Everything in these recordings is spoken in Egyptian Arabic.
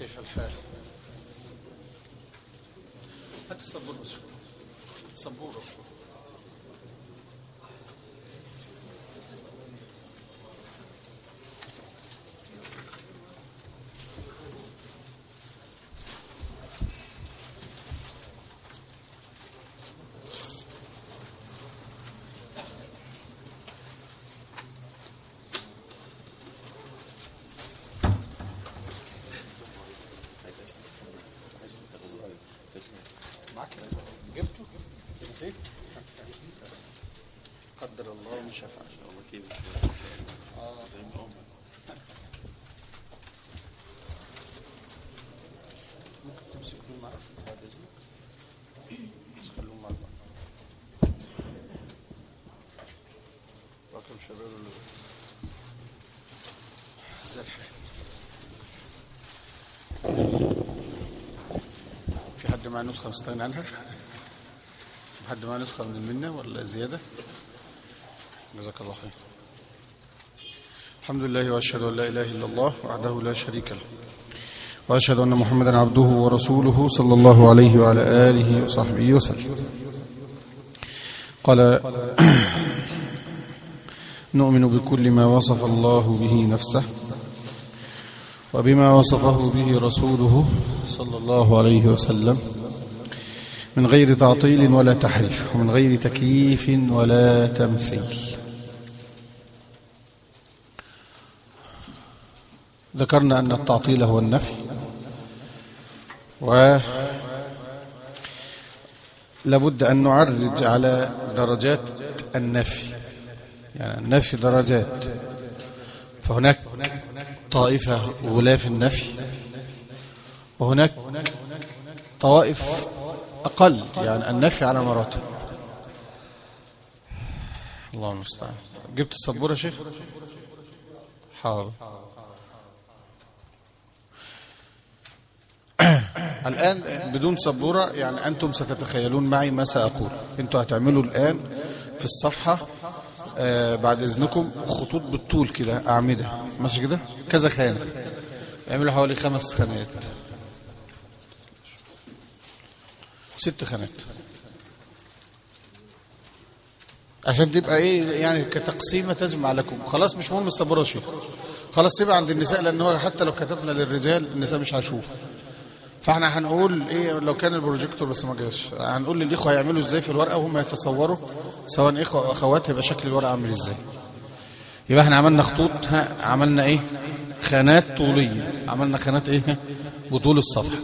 كيف الحال هات السبورة بس شوي. سبورة معك جبته نسيت قدر الله ما شاء فعل والله كيف آه. زي ما هم ممكن تمسك دول معك بعد اذنك بس خليهم مع بعض رقم شباب اللي زي الحال في حد معاه نسخة مستغني عنها؟ حد معاه نسخة من المنة ولا زيادة؟ جزاك الله خير الحمد لله واشهد ان لا اله الا الله وحده لا شريك له واشهد ان محمدا عبده ورسوله صلى الله عليه وعلى اله وصحبه وسلم قال نؤمن بكل ما وصف الله به نفسه وبما وصفه به رسوله صلى الله عليه وسلم من غير تعطيل ولا تحريف ومن غير تكييف ولا تمثيل ذكرنا أن التعطيل هو النفي و لابد أن نعرج على درجات النفي يعني النفي درجات فهناك طائفة غلاف النفي وهناك طوائف أقل يعني النفي على مراتب الله المستعان جبت السبورة يا شيخ حاضر الآن بدون سبورة يعني أنتم ستتخيلون معي ما سأقول أنتم هتعملوا الآن في الصفحة آه بعد إذنكم خطوط بالطول كده أعمدة ماشي كده كذا خانة اعملوا حوالي خمس خانات ست خانات عشان تبقى ايه يعني كتقسيمه تجمع لكم خلاص مش مهم السبوره شيء خلاص سيبها عند النساء لان هو حتى لو كتبنا للرجال النساء مش هيشوف فاحنا هنقول ايه لو كان البروجيكتور بس ما جاش هنقول للاخوه هيعملوا ازاي في الورقه وهم يتصوروا سواء اخوه او اخوات هيبقى شكل الورقه عامل ازاي يبقى احنا عملنا خطوط ها عملنا ايه خانات طوليه عملنا خانات ايه بطول الصفحه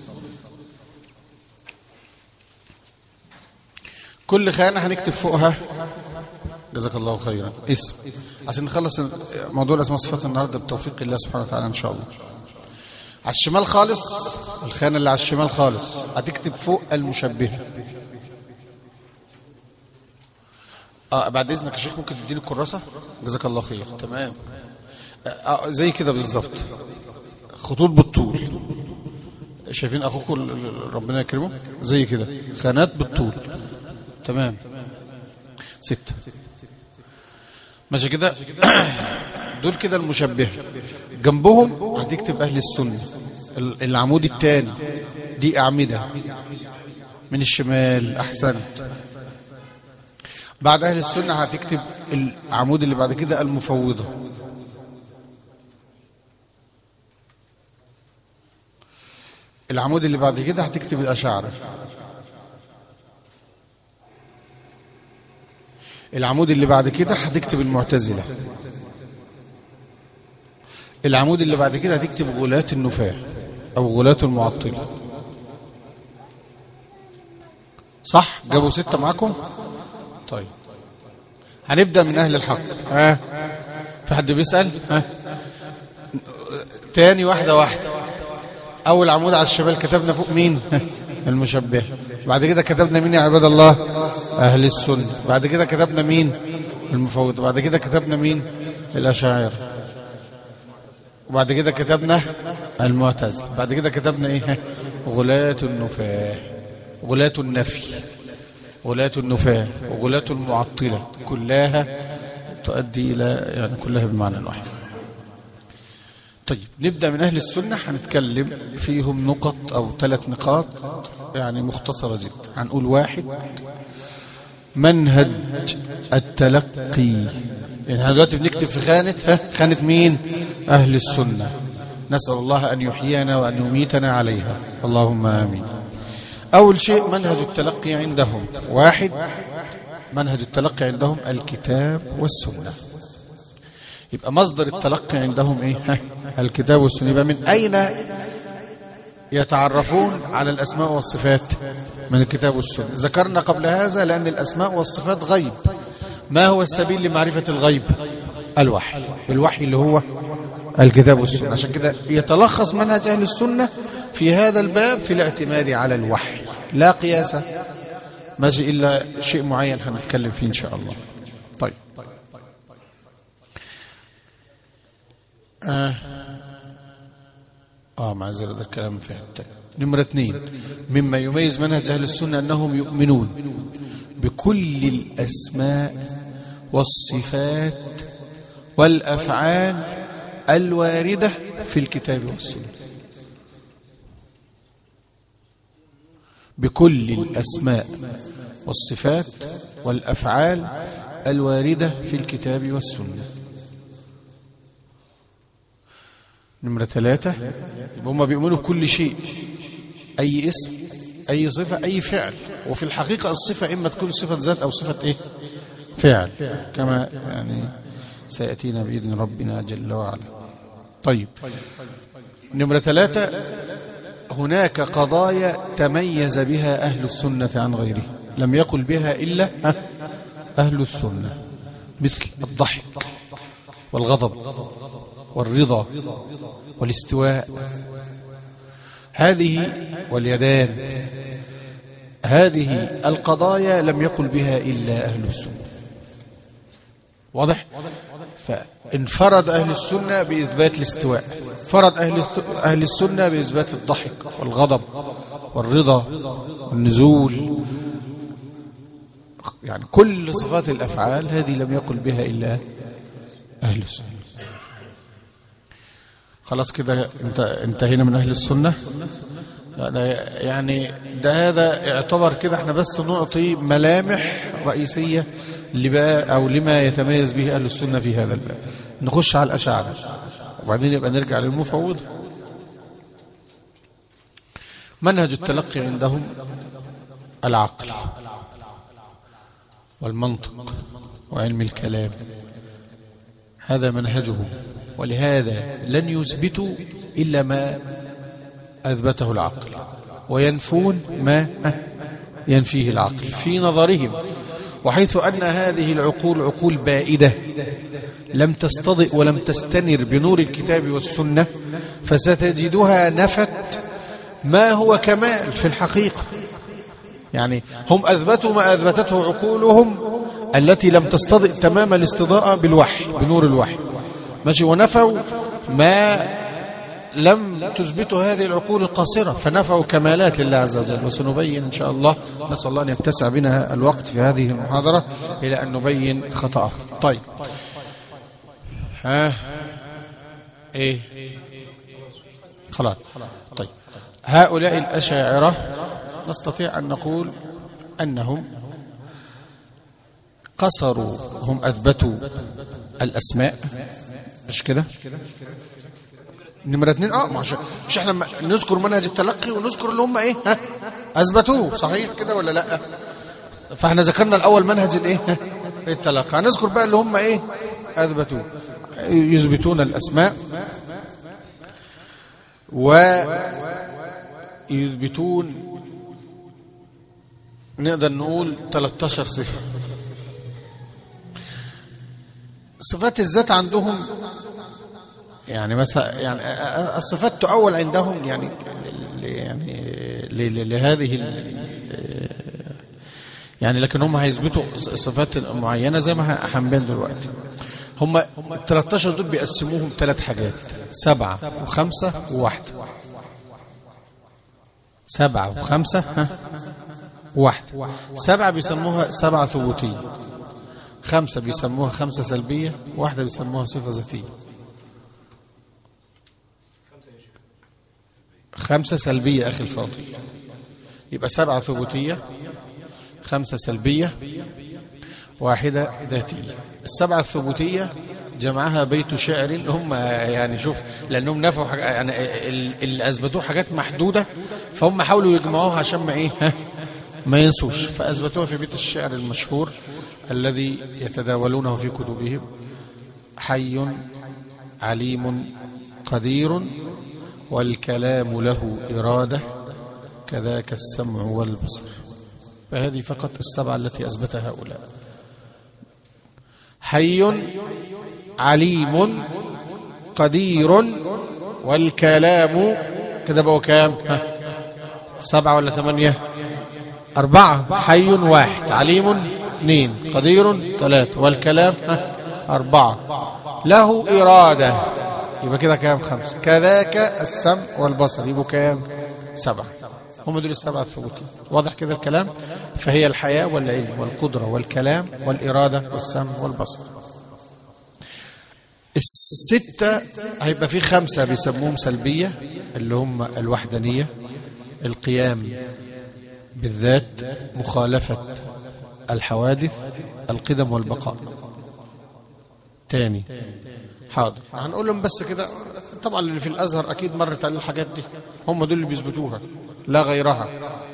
كل خانه هنكتب فوقها جزاك الله خيرا اسم عشان نخلص موضوع الاسماء والصفات النهارده بتوفيق الله سبحانه وتعالى ان شاء الله على الشمال خالص الخانه اللي على الشمال خالص هتكتب فوق المشبهه اه بعد اذنك يا شيخ ممكن تديني الكراسه جزاك الله خير تمام آه زي كده بالظبط خطوط بالطول شايفين اخوكم ال- ال- ربنا يكرمه زي كده خانات بالطول تمام ستة ماشي كده دول كده المشبهة جنبهم هتكتب أهل السنة ال- العمود الثاني دي أعمدة من الشمال أحسنت بعد أهل السنة هتكتب العمود اللي بعد كده المفوضة العمود اللي بعد كده هتكتب الأشاعرة العمود اللي بعد كده هتكتب المعتزلة العمود اللي بعد كده هتكتب غلاة النفاة أو غلاة المعطلة صح جابوا ستة معاكم طيب هنبدأ من أهل الحق ها في حد بيسأل ها تاني واحدة واحدة أول عمود على الشمال كتبنا فوق مين المشبه بعد كده كتبنا مين يا عباد الله أهل السنة بعد كده كتبنا مين المفوض بعد كده كتبنا مين الأشاعر وبعد كده كتبنا المعتزل بعد كده كتبنا ايه غلاة النفاة غلاة النفي غلاة النفاة وغلاة المعطلة كلها تؤدي إلى يعني كلها بمعنى واحد طيب نبدأ من أهل السنة هنتكلم فيهم نقط أو ثلاث نقاط يعني مختصرة جدا هنقول واحد منهج التلقي يعني احنا دلوقتي بنكتب في خانة ها خانة مين أهل السنة نسأل الله أن يحيينا وأن يميتنا عليها اللهم آمين أول شيء منهج التلقي عندهم واحد منهج التلقي عندهم الكتاب والسنة يبقى مصدر التلقي عندهم ايه ها الكتاب والسنة يبقى من أين يتعرفون على الأسماء والصفات من الكتاب والسنة ذكرنا قبل هذا لأن الأسماء والصفات غيب ما هو السبيل لمعرفة الغيب الوحي الوحي اللي هو الكتاب والسنة عشان كده يتلخص منهج أهل السنة في هذا الباب في الاعتماد على الوحي لا قياس ماشي إلا شيء معين هنتكلم فيه إن شاء الله طيب آه, آه معذرة ده الكلام في حتة نمرة اثنين مما يميز منهج أهل السنة أنهم يؤمنون بكل الأسماء والصفات والأفعال الواردة في الكتاب والسنة بكل الأسماء والصفات والأفعال الواردة في الكتاب والسنة نمرة ثلاثة هم بيؤمنوا بكل شيء أي اسم أي صفة أي فعل وفي الحقيقة الصفة إما تكون صفة ذات أو صفة إيه فعل كما يعني سيأتينا بإذن ربنا جل وعلا طيب نمرة ثلاثة هناك قضايا تميز بها أهل السنة عن غيره لم يقل بها إلا أهل السنة مثل الضحك والغضب والرضا والاستواء هذه واليدان هذه القضايا لم يقل بها إلا أهل السنة واضح فانفرد أهل السنة بإثبات الاستواء فرد أهل أهل السنة بإثبات الضحك والغضب والرضا والنزول يعني كل صفات الأفعال هذه لم يقل بها إلا أهل السنة خلاص كده انت انتهينا من أهل السنة يعني ده هذا يعتبر كده احنا بس نعطي ملامح رئيسية لبقى أو لما يتميز به أهل السنة في هذا الباب نخش على الأشاعرة وبعدين يبقى نرجع للمفوض منهج التلقي عندهم العقل والمنطق وعلم الكلام هذا منهجه ولهذا لن يثبتوا إلا ما أثبته العقل وينفون ما ينفيه العقل في نظرهم وحيث أن هذه العقول عقول بائدة لم تستضئ ولم تستنر بنور الكتاب والسنة فستجدها نفت ما هو كمال في الحقيقة يعني هم أثبتوا ما أثبتته عقولهم التي لم تستضئ تمام الاستضاءة بالوحي بنور الوحي ماشي ونفوا ما لم تثبته هذه العقول القاصرة فنفوا كمالات لله عز وجل وسنبين إن شاء الله نسأل الله أن يتسع بنا الوقت في هذه المحاضرة إلى أن نبين خطأه طيب ها إيه خلاص طيب هؤلاء الأشاعرة نستطيع أن نقول أنهم قصروا هم أثبتوا الأسماء مش كده نمرة اتنين اه مش, مش احنا نذكر منهج التلقي ونذكر اللي هم ايه ها اثبتوه صحيح كده ولا لا فاحنا ذكرنا الاول منهج الايه التلقي هنذكر بقى اللي هم ايه اثبتوه يثبتون الاسماء ويثبتون نقدر نقول 13 صفه صفات الذات عندهم يعني مثلا يعني الصفات تؤول عندهم يعني يعني لهذه يعني لكن هم هيثبتوا صفات معينه زي ما هنبين دلوقتي هم ال 13 دول بيقسموهم ثلاث حاجات سبعه وخمسه وواحده سبعه وخمسه ها واحده سبعه بيسموها سبعه ثبوتيه خمسه بيسموها خمسه سلبيه واحده بيسموها صفه ذاتيه خمسة سلبية أخي الفاضل يبقى سبعة ثبوتية خمسة سلبية واحدة ذاتية السبعة الثبوتية جمعها بيت شعر هم يعني شوف لأنهم نفوا حاجة يعني اللي أثبتوه حاجات محدودة فهم حاولوا يجمعوها عشان ما إيه ها ما ينسوش فأثبتوها في بيت الشعر المشهور الذي يتداولونه في كتبهم حي عليم قدير والكلام له إرادة كذاك السمع والبصر فهذه فقط السبعة التي أثبتها هؤلاء حي عليم قدير والكلام كده بقوا كام ها سبعة ولا ثمانية أربعة حي واحد عليم اثنين قدير ثلاثة والكلام ها أربعة له إرادة يبقى كده كام خمسة كذاك السمع والبصر يبقوا كام سبعة هم دول السبعة الثبوتين واضح كده الكلام فهي الحياة والعلم والقدرة والكلام والإرادة والسمع والبصر الستة هيبقى في خمسة بيسموهم سلبية اللي هم الوحدانية القيام بالذات مخالفة الحوادث القدم والبقاء تاني حاضر هنقول لهم بس كده طبعا اللي في الازهر اكيد مرت على الحاجات دي هم دول اللي بيثبتوها لا غيرها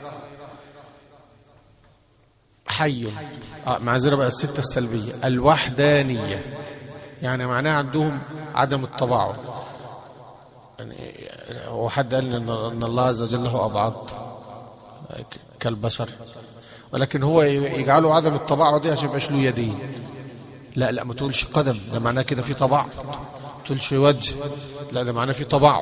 حي آه معذره بقى السته السلبيه الوحدانيه يعني معناها عندهم عدم التباعد يعني هو حد قال ان ان الله عز وجل له ابعاد كالبشر ولكن هو يجعله عدم التباعد دي عشان يبقاش له يدين لا لا ما تقولش قدم ده معناه كده في تباعد ما تقولش وجه لا ده معناه في تباعد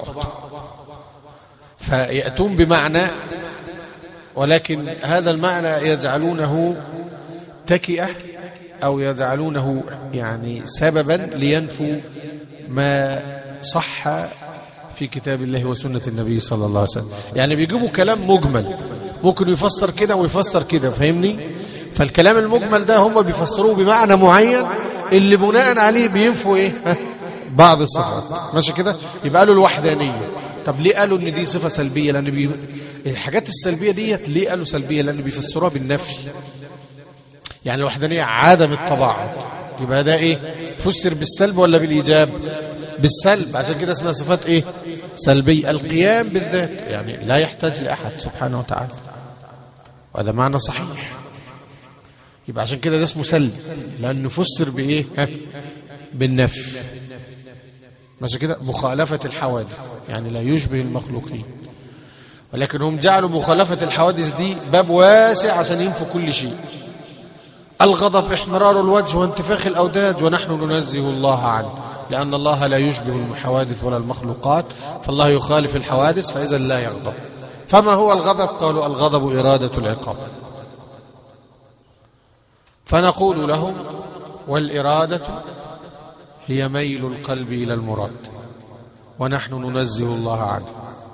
فيأتون بمعنى ولكن هذا المعنى يجعلونه تكئة أو يجعلونه يعني سببا لينفوا ما صح في كتاب الله وسنة النبي صلى الله عليه وسلم يعني بيجيبوا كلام مجمل ممكن يفسر كده ويفسر كده فاهمني فالكلام المجمل ده هم بيفسروه بمعنى معين اللي بناء عليه بينفوا ايه بعض الصفات ماشي كده يبقى قالوا الوحدانيه طب ليه قالوا ان دي صفه سلبيه لان بي... الحاجات السلبيه ديت ليه قالوا سلبيه لان بيفسروها بالنفي يعني الوحدانيه عدم التباعد يبقى ده ايه فسر بالسلب ولا بالايجاب بالسلب عشان كده اسمها صفات ايه سلبيه القيام بالذات يعني لا يحتاج لاحد سبحانه وتعالى وهذا معنى صحيح يبقى عشان كده ده اسمه سلب لانه فسر بايه ها؟ بالنفي ماشي كده مخالفه الحوادث يعني لا يشبه المخلوقين ولكن هم جعلوا مخالفه الحوادث دي باب واسع عشان ينفوا كل شيء الغضب احمرار الوجه وانتفاخ الاوداج ونحن ننزه الله عنه لان الله لا يشبه الحوادث ولا المخلوقات فالله يخالف الحوادث فاذا لا يغضب فما هو الغضب قالوا الغضب اراده العقاب فنقول لهم والإرادة هي ميل القلب إلى المراد ونحن ننزه الله عنه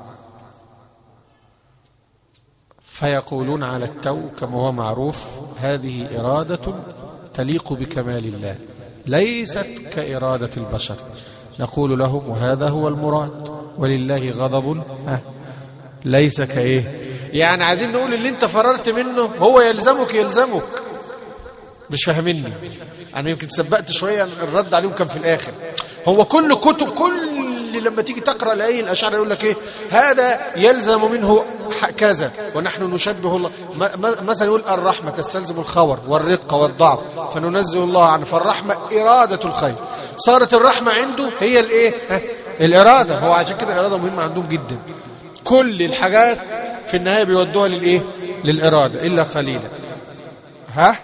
فيقولون على التو كما هو معروف هذه إرادة تليق بكمال الله ليست كإرادة البشر نقول لهم وهذا هو المراد ولله غضب ليس كإيه يعني عايزين نقول اللي انت فررت منه هو يلزمك يلزمك مش فاهميني انا يمكن سبقت شويه الرد عليهم كان في الاخر هو كل كتب كل لما تيجي تقرا الايه الاشعري يقول لك ايه هذا يلزم منه كذا ونحن نشبه الله مثلا يقول الرحمه تستلزم الخور والرقه والضعف فننزه الله عنه فالرحمه اراده الخير صارت الرحمه عنده هي الايه الاراده هو عشان كده الاراده مهمه عندهم جدا كل الحاجات في النهايه بيودوها للايه للاراده الا قليلا ها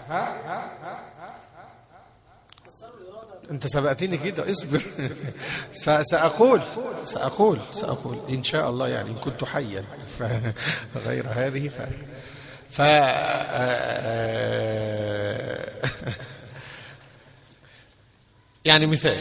انت سبقتني كده اصبر سأقول سأقول سأقول إن شاء الله يعني إن كنت حيا غير هذه ف ف يعني مثال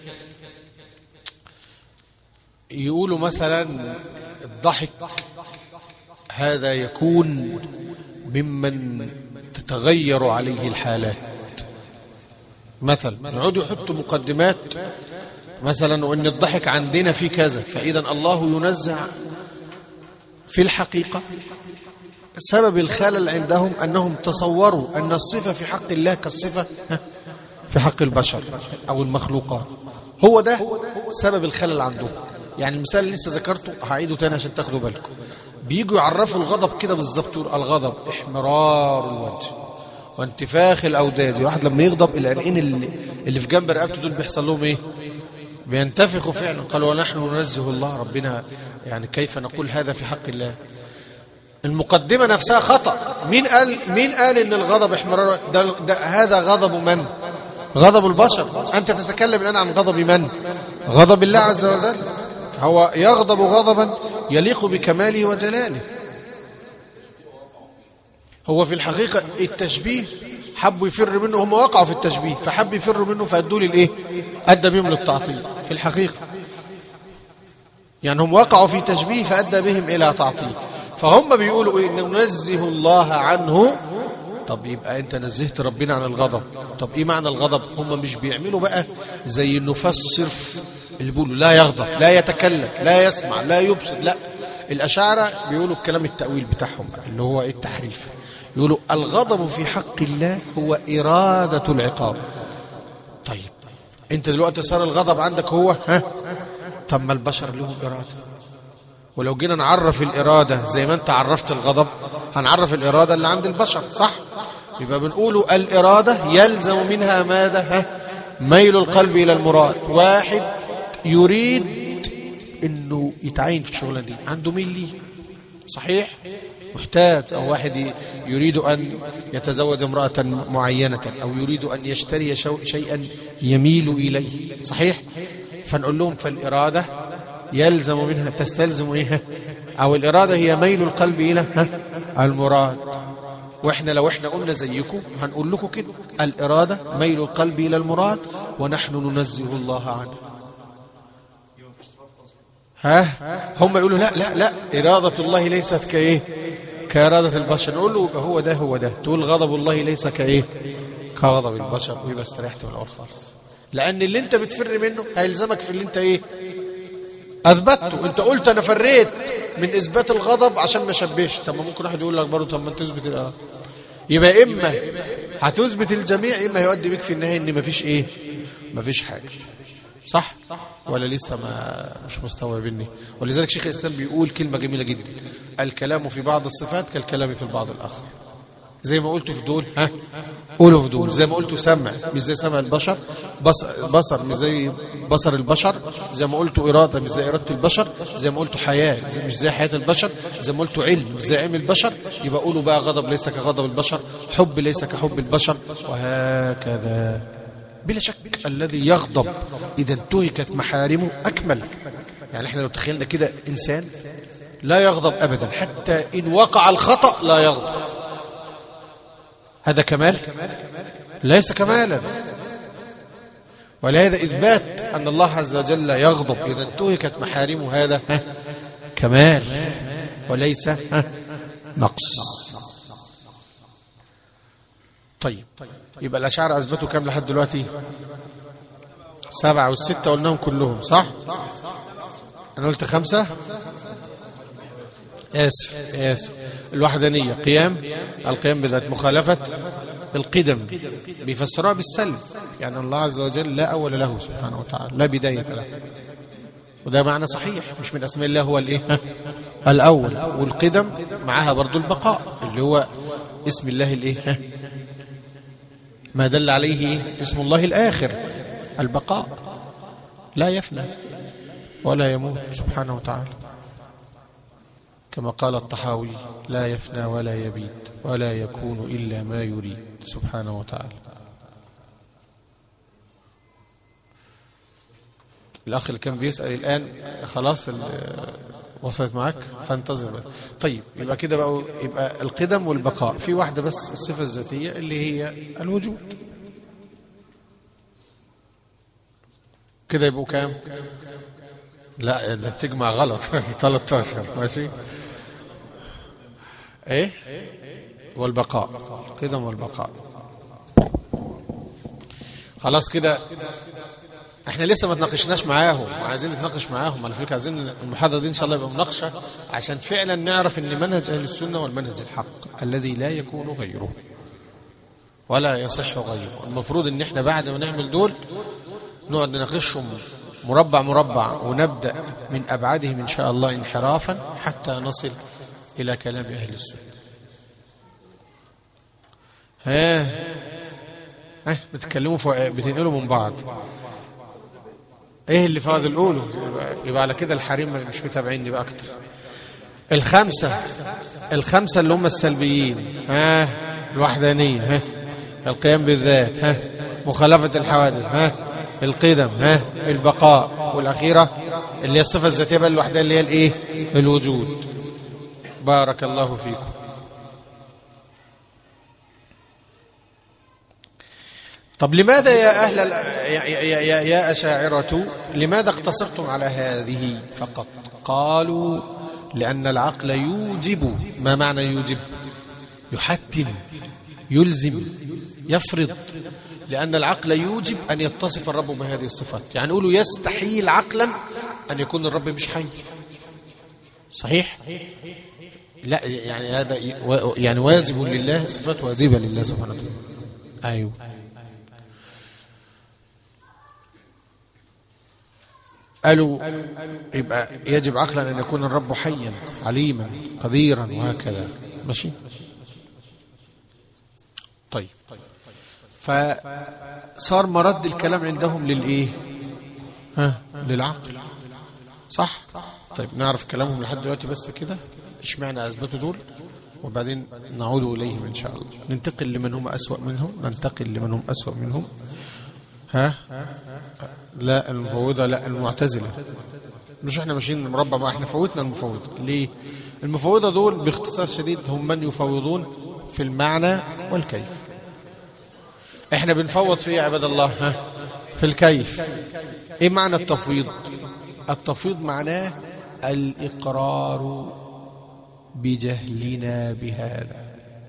يقولوا مثلا الضحك هذا يكون ممن تتغير عليه الحالات مثلا يقعدوا يحطوا مقدمات مثلا وان الضحك عندنا في كذا فاذا الله ينزع في الحقيقه سبب الخلل عندهم انهم تصوروا ان الصفه في حق الله كالصفه في حق البشر او المخلوقات هو ده سبب الخلل عندهم يعني المثال اللي لسه ذكرته هعيده تاني عشان تاخدوا بالكم بيجوا يعرفوا الغضب كده بالظبط يقول الغضب احمرار الوجه وانتفاخ الاوداد واحد لما يغضب العرقين اللي, اللي في جنب رقبته دول بيحصل لهم ايه بينتفخوا فعلا قالوا ونحن ننزه الله ربنا يعني كيف نقول هذا في حق الله المقدمة نفسها خطأ مين قال مين قال ان الغضب احمرار ده, ده هذا غضب من غضب البشر انت تتكلم الان عن غضب من غضب الله عز وجل هو يغضب غضبا يليق بكماله وجلاله هو في الحقيقة التشبيه حبوا يفر منه هم وقعوا في التشبيه فحب يفروا منه فأدوا للإيه أدى بهم للتعطيل في الحقيقة يعني هم وقعوا في تشبيه فأدى بهم إلى تعطيل فهم بيقولوا إيه ننزه الله عنه طب يبقى أنت نزهت ربنا عن الغضب طب إيه معنى الغضب هم مش بيعملوا بقى زي النفاس صرف اللي بيقولوا لا يغضب لا يتكلم لا يسمع لا يبصر لا الأشاعرة بيقولوا الكلام التأويل بتاعهم اللي هو إيه التحريف يقولوا الغضب في حق الله هو إرادة العقاب طيب انت دلوقتي صار الغضب عندك هو ها طب ما البشر لهم إرادة ولو جينا نعرف الإرادة زي ما انت عرفت الغضب هنعرف الإرادة اللي عند البشر صح يبقى بنقولوا الإرادة يلزم منها ماذا ها ميل القلب إلى المراد واحد يريد انه يتعين في الشغلة دي عنده ميل ليه صحيح محتاج أو واحد يريد أن يتزوج امرأة معينة أو يريد أن يشتري شيئا يميل إليه صحيح فنقول لهم فالإرادة يلزم منها تستلزم إيه أو الإرادة هي ميل القلب إلى المراد وإحنا لو إحنا قلنا زيكم هنقول لكم كده الإرادة ميل القلب إلى المراد ونحن ننزه الله عنه ها هم يقولوا لا لا لا إرادة الله ليست كإيه كإرادة البشر نقول له هو ده هو ده تقول غضب الله ليس كإيه كغضب البشر ويبقى استريحت من الأول خالص لأن اللي أنت بتفر منه هيلزمك في اللي أنت إيه أثبته أنت قلت أنا فريت من إثبات الغضب عشان ما شبهش طب ما ممكن واحد يقول لك برضه طب ما أنت تثبت الإرادة يبقى إما هتثبت الجميع إما هيؤدي بك في النهاية إن مفيش إيه مفيش حاجة صح ولا لسه ما مش مستوعبني ولذلك شيخ الإسلام بيقول كلمة جميلة جدا الكلام في بعض الصفات كالكلام في البعض الآخر زي ما قلت في دول ها قولوا في دول زي ما قلت سمع مش زي سمع البشر بصر, بصر مش زي بصر البشر زي ما قلت إرادة مش زي إرادة البشر زي ما قلت حياة مش زي حياة البشر زي ما قلت علم مش زي علم البشر يبقى قولوا بقى غضب ليس كغضب البشر حب ليس كحب البشر وهكذا بلا شك الذي يغضب إذا انتهكت محارمه أكمل يعني احنا لو تخيلنا كده إنسان لا يغضب أبدا حتى إن وقع الخطأ لا يغضب هذا كمال ليس كمالا ولهذا إثبات أن الله عز وجل يغضب إذا انتهكت محارمه هذا كمال وليس نقص طيب يبقى الأشعار أثبتوا كام لحد دلوقتي سبعة والستة قلناهم كلهم صح أنا قلت خمسة آسف آسف الوحدانية قيام القيام بذات مخالفة القدم بيفسروها بالسلب يعني الله عز وجل لا أول له سبحانه وتعالى لا بداية له وده معنى صحيح مش من أسماء الله هو الإيه الأول والقدم معها برضو البقاء اللي هو اسم الله الإيه ما دل عليه اسم الله الآخر البقاء لا يفنى ولا يموت سبحانه وتعالى كما قال الطحاوي لا يفنى ولا يبيد ولا يكون إلا ما يريد سبحانه وتعالى الأخ اللي كان بيسأل الآن خلاص وصلت معك فانتظر بس. طيب يبقى كده بقى يبقى القدم والبقاء في واحدة بس الصفة الذاتية اللي هي الوجود كده يبقوا كام لا ده تجمع غلط 13 ماشي ايه والبقاء القدم والبقاء خلاص كده احنا لسه ما تناقشناش معاهم عايزين نتناقش معاهم على فكره عايزين المحاضره دي ان شاء الله يبقى مناقشه عشان فعلا نعرف ان منهج اهل السنه والمنهج الحق الذي لا يكون غيره ولا يصح غيره المفروض ان احنا بعد ما نعمل دول نقعد نناقشهم مربع مربع ونبدا من ابعادهم ان شاء الله انحرافا حتى نصل الى كلام اهل السنه ها ها بتتكلموا فوق بتنقلوا من بعض ايه اللي فاضل قوله يبقى, يبقى على كده الحريم مش متابعيني بقى اكتر الخمسه الخمسه اللي هم السلبيين ها الوحدانيه ها القيام بالذات ها مخالفه الحوادث ها القدم ها البقاء والاخيره اللي هي الصفه الذاتيه بقى الوحده اللي هي الايه الوجود بارك الله فيكم طب لماذا يا أهل ال... يا, يا, يا, يا أشاعرة لماذا اقتصرتم على هذه فقط قالوا لأن العقل يوجب ما معنى يوجب يحتم يلزم يفرض لأن العقل يوجب أن يتصف الرب بهذه الصفات يعني نقولوا يستحيل عقلا أن يكون الرب مش حي صحيح لا يعني هذا يعني واجب لله صفات واجبة لله سبحانه وتعالى أيوه قالوا يبقى يجب عقلا أن يكون الرب حيا عليما قديرا وهكذا ماشي طيب فصار مرد الكلام عندهم للإيه ها للعقل صح طيب نعرف كلامهم لحد دلوقتي بس كده اشمعنى أثبتوا دول وبعدين نعود إليهم إن شاء الله ننتقل لمن هم أسوأ منهم ننتقل لمن هم أسوأ منهم ها لا المفوضة لا المعتزلة مش احنا ماشيين مربع ما احنا فوتنا المفوضة ليه المفوضة دول باختصار شديد هم من يفوضون في المعنى والكيف احنا بنفوض في عباد الله ها في الكيف ايه معنى التفويض التفويض معناه الإقرار بجهلنا بهذا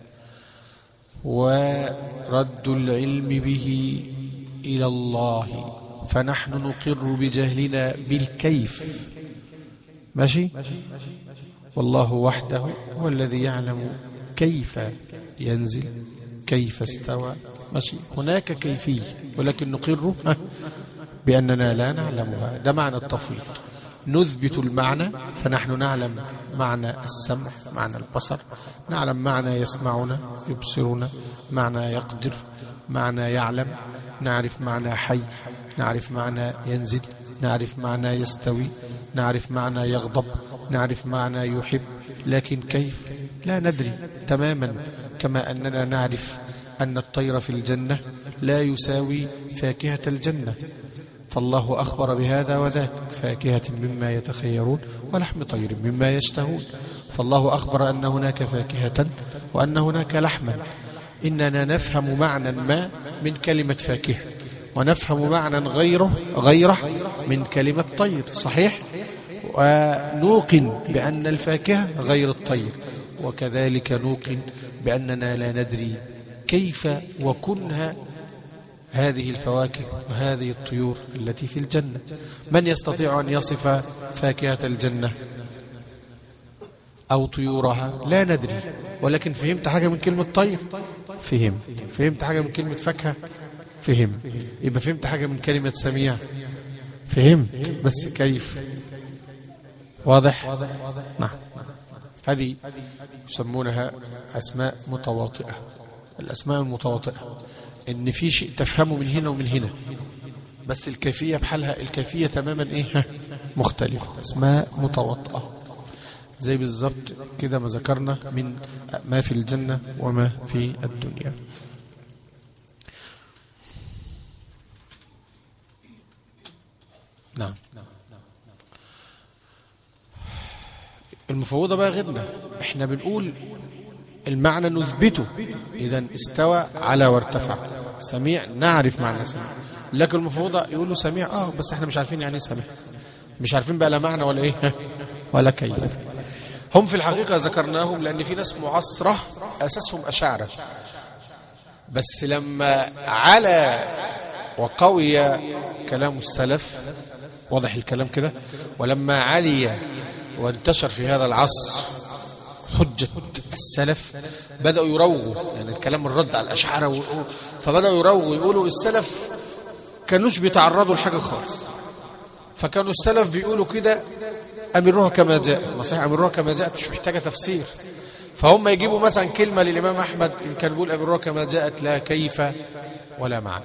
ورد العلم به إلى الله فنحن نقر بجهلنا بالكيف ماشي والله وحده هو الذي يعلم كيف ينزل كيف استوى ماشي هناك كيفية ولكن نقر بأننا لا نعلمها ده معنى التفويض نثبت المعنى فنحن نعلم معنى السمع معنى البصر نعلم معنى يسمعنا يبصرنا معنى يقدر معنى يعلم نعرف معنى حي نعرف معنى ينزل نعرف معنى يستوي نعرف معنى يغضب نعرف معنى يحب لكن كيف لا ندري تماما كما أننا نعرف أن الطير في الجنة لا يساوي فاكهة الجنة فالله أخبر بهذا وذاك فاكهة مما يتخيرون ولحم طير مما يشتهون فالله أخبر أن هناك فاكهة وأن هناك لحما إننا نفهم معنى ما من كلمة فاكهة ونفهم معنى غيره غيره من كلمة طير صحيح ونوقن بأن الفاكهة غير الطير وكذلك نوقن بأننا لا ندري كيف وكنها هذه الفواكه وهذه الطيور التي في الجنة من يستطيع أن يصف فاكهة الجنة أو طيورها لا ندري ولكن فهمت حاجة من كلمة طير فهمت فهمت حاجة من كلمة فاكهة فهمت يبقى فهمت حاجة من كلمة سميع فهمت بس كيف واضح نعم هذه يسمونها أسماء متواطئة الأسماء المتواطئة إن في شيء تفهمه من هنا ومن هنا بس الكيفية بحالها الكيفية تماما إيه مختلفة أسماء متواطئة زي بالظبط كده ما ذكرنا من ما في الجنة وما في الدنيا نعم المفوضة بقى غيرنا احنا بنقول المعنى نثبته إذا استوى على وارتفع سميع نعرف معنى سميع لكن المفوضة يقولوا سميع اه بس احنا مش عارفين يعني ايه سميع مش عارفين بقى لا معنى ولا ايه ولا كيف هم في الحقيقة ذكرناهم لأن في ناس معصرة أساسهم أشاعرة بس لما على وقوي كلام السلف واضح الكلام كده ولما علي وانتشر في هذا العصر حجة السلف بدأوا يروغوا يعني الكلام الرد على الأشعار و- فبدأوا يروغوا يقولوا السلف كانوش بيتعرضوا لحاجة خالص فكانوا السلف بيقولوا كده أمروها كما جاءت نصيحة أمروها كما جاءت مش محتاجة تفسير فهم يجيبوا مثلا كلمة للإمام أحمد إن كان بيقول أمروها كما جاءت لا كيف ولا معنى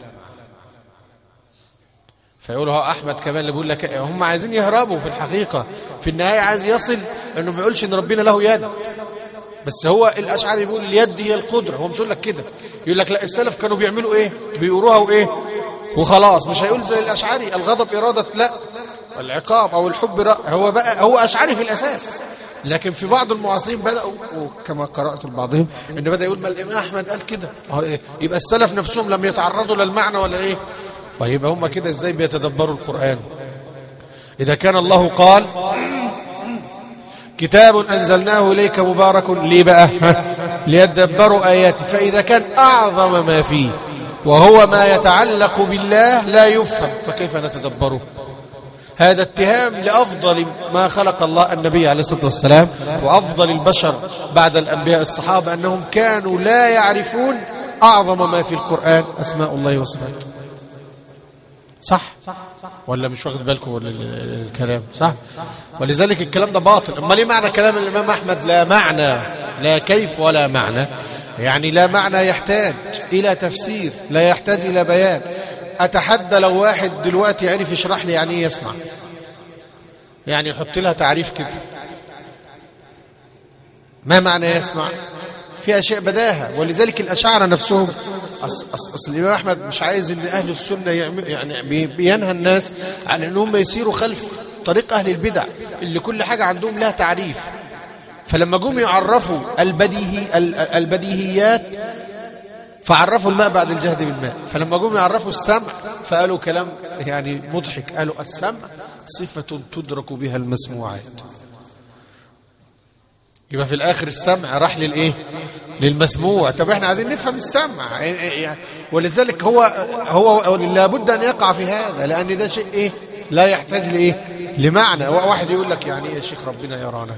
فيقولوا ها احمد كمان اللي بيقول لك هم عايزين يهربوا في الحقيقه في النهايه عايز يصل انه ما يقولش ان ربنا له يد بس هو الاشعري بيقول اليد هي القدره هو مش يقول لك كده يقول لك لا السلف كانوا بيعملوا ايه بيقروها وايه وخلاص مش هيقول زي الاشعري الغضب اراده لا العقاب او الحب رأ... هو بقى هو اشعري في الاساس لكن في بعض المعاصرين بداوا وكما قرات لبعضهم ان بدا يقول ما الامام احمد قال كده هو إيه؟ يبقى السلف نفسهم لم يتعرضوا للمعنى ولا ايه ويبقى هم كده ازاي بيتدبروا القران اذا كان الله قال كتاب أنزلناه إليك مبارك ليه بقى ها؟ ليدبروا آياته فإذا كان أعظم ما فيه وهو ما يتعلق بالله لا يفهم فكيف نتدبره هذا اتهام لأفضل ما خلق الله النبي عليه الصلاة والسلام وأفضل البشر بعد الأنبياء الصحابة أنهم كانوا لا يعرفون أعظم ما في القرآن أسماء الله وصفاته صح ولا مش واخد بالكم ولا ال- ال- الكلام صح ولذلك الكلام ده باطل اما ليه معنى كلام الامام احمد لا معنى لا كيف ولا معنى يعني لا معنى يحتاج الى تفسير لا يحتاج الى بيان اتحدى لو واحد دلوقتي عرف يشرح لي يعني ايه يسمع يعني يحط لها تعريف كده ما معنى يسمع في اشياء بداهه ولذلك الاشاعره نفسهم اصل أصل أصل الامام احمد مش عايز ان اهل السنه يعمل يعني بي- بينهى الناس عن ان هم يسيروا خلف طريق اهل البدع اللي كل حاجه عندهم لها تعريف فلما جم يعرفوا البديهي ال- البديهيات فعرفوا الماء بعد الجهد بالماء فلما جم يعرفوا السمع فقالوا كلام يعني مضحك قالوا السمع صفة تدرك بها المسموعات يبقى في الاخر السمع راح للايه للمسموع طب احنا عايزين نفهم السمع يعني ولذلك هو هو لابد ان يقع في هذا لان ده شيء ايه لا يحتاج لايه لمعنى واحد يقول لك يعني ايه يا شيخ ربنا يرانا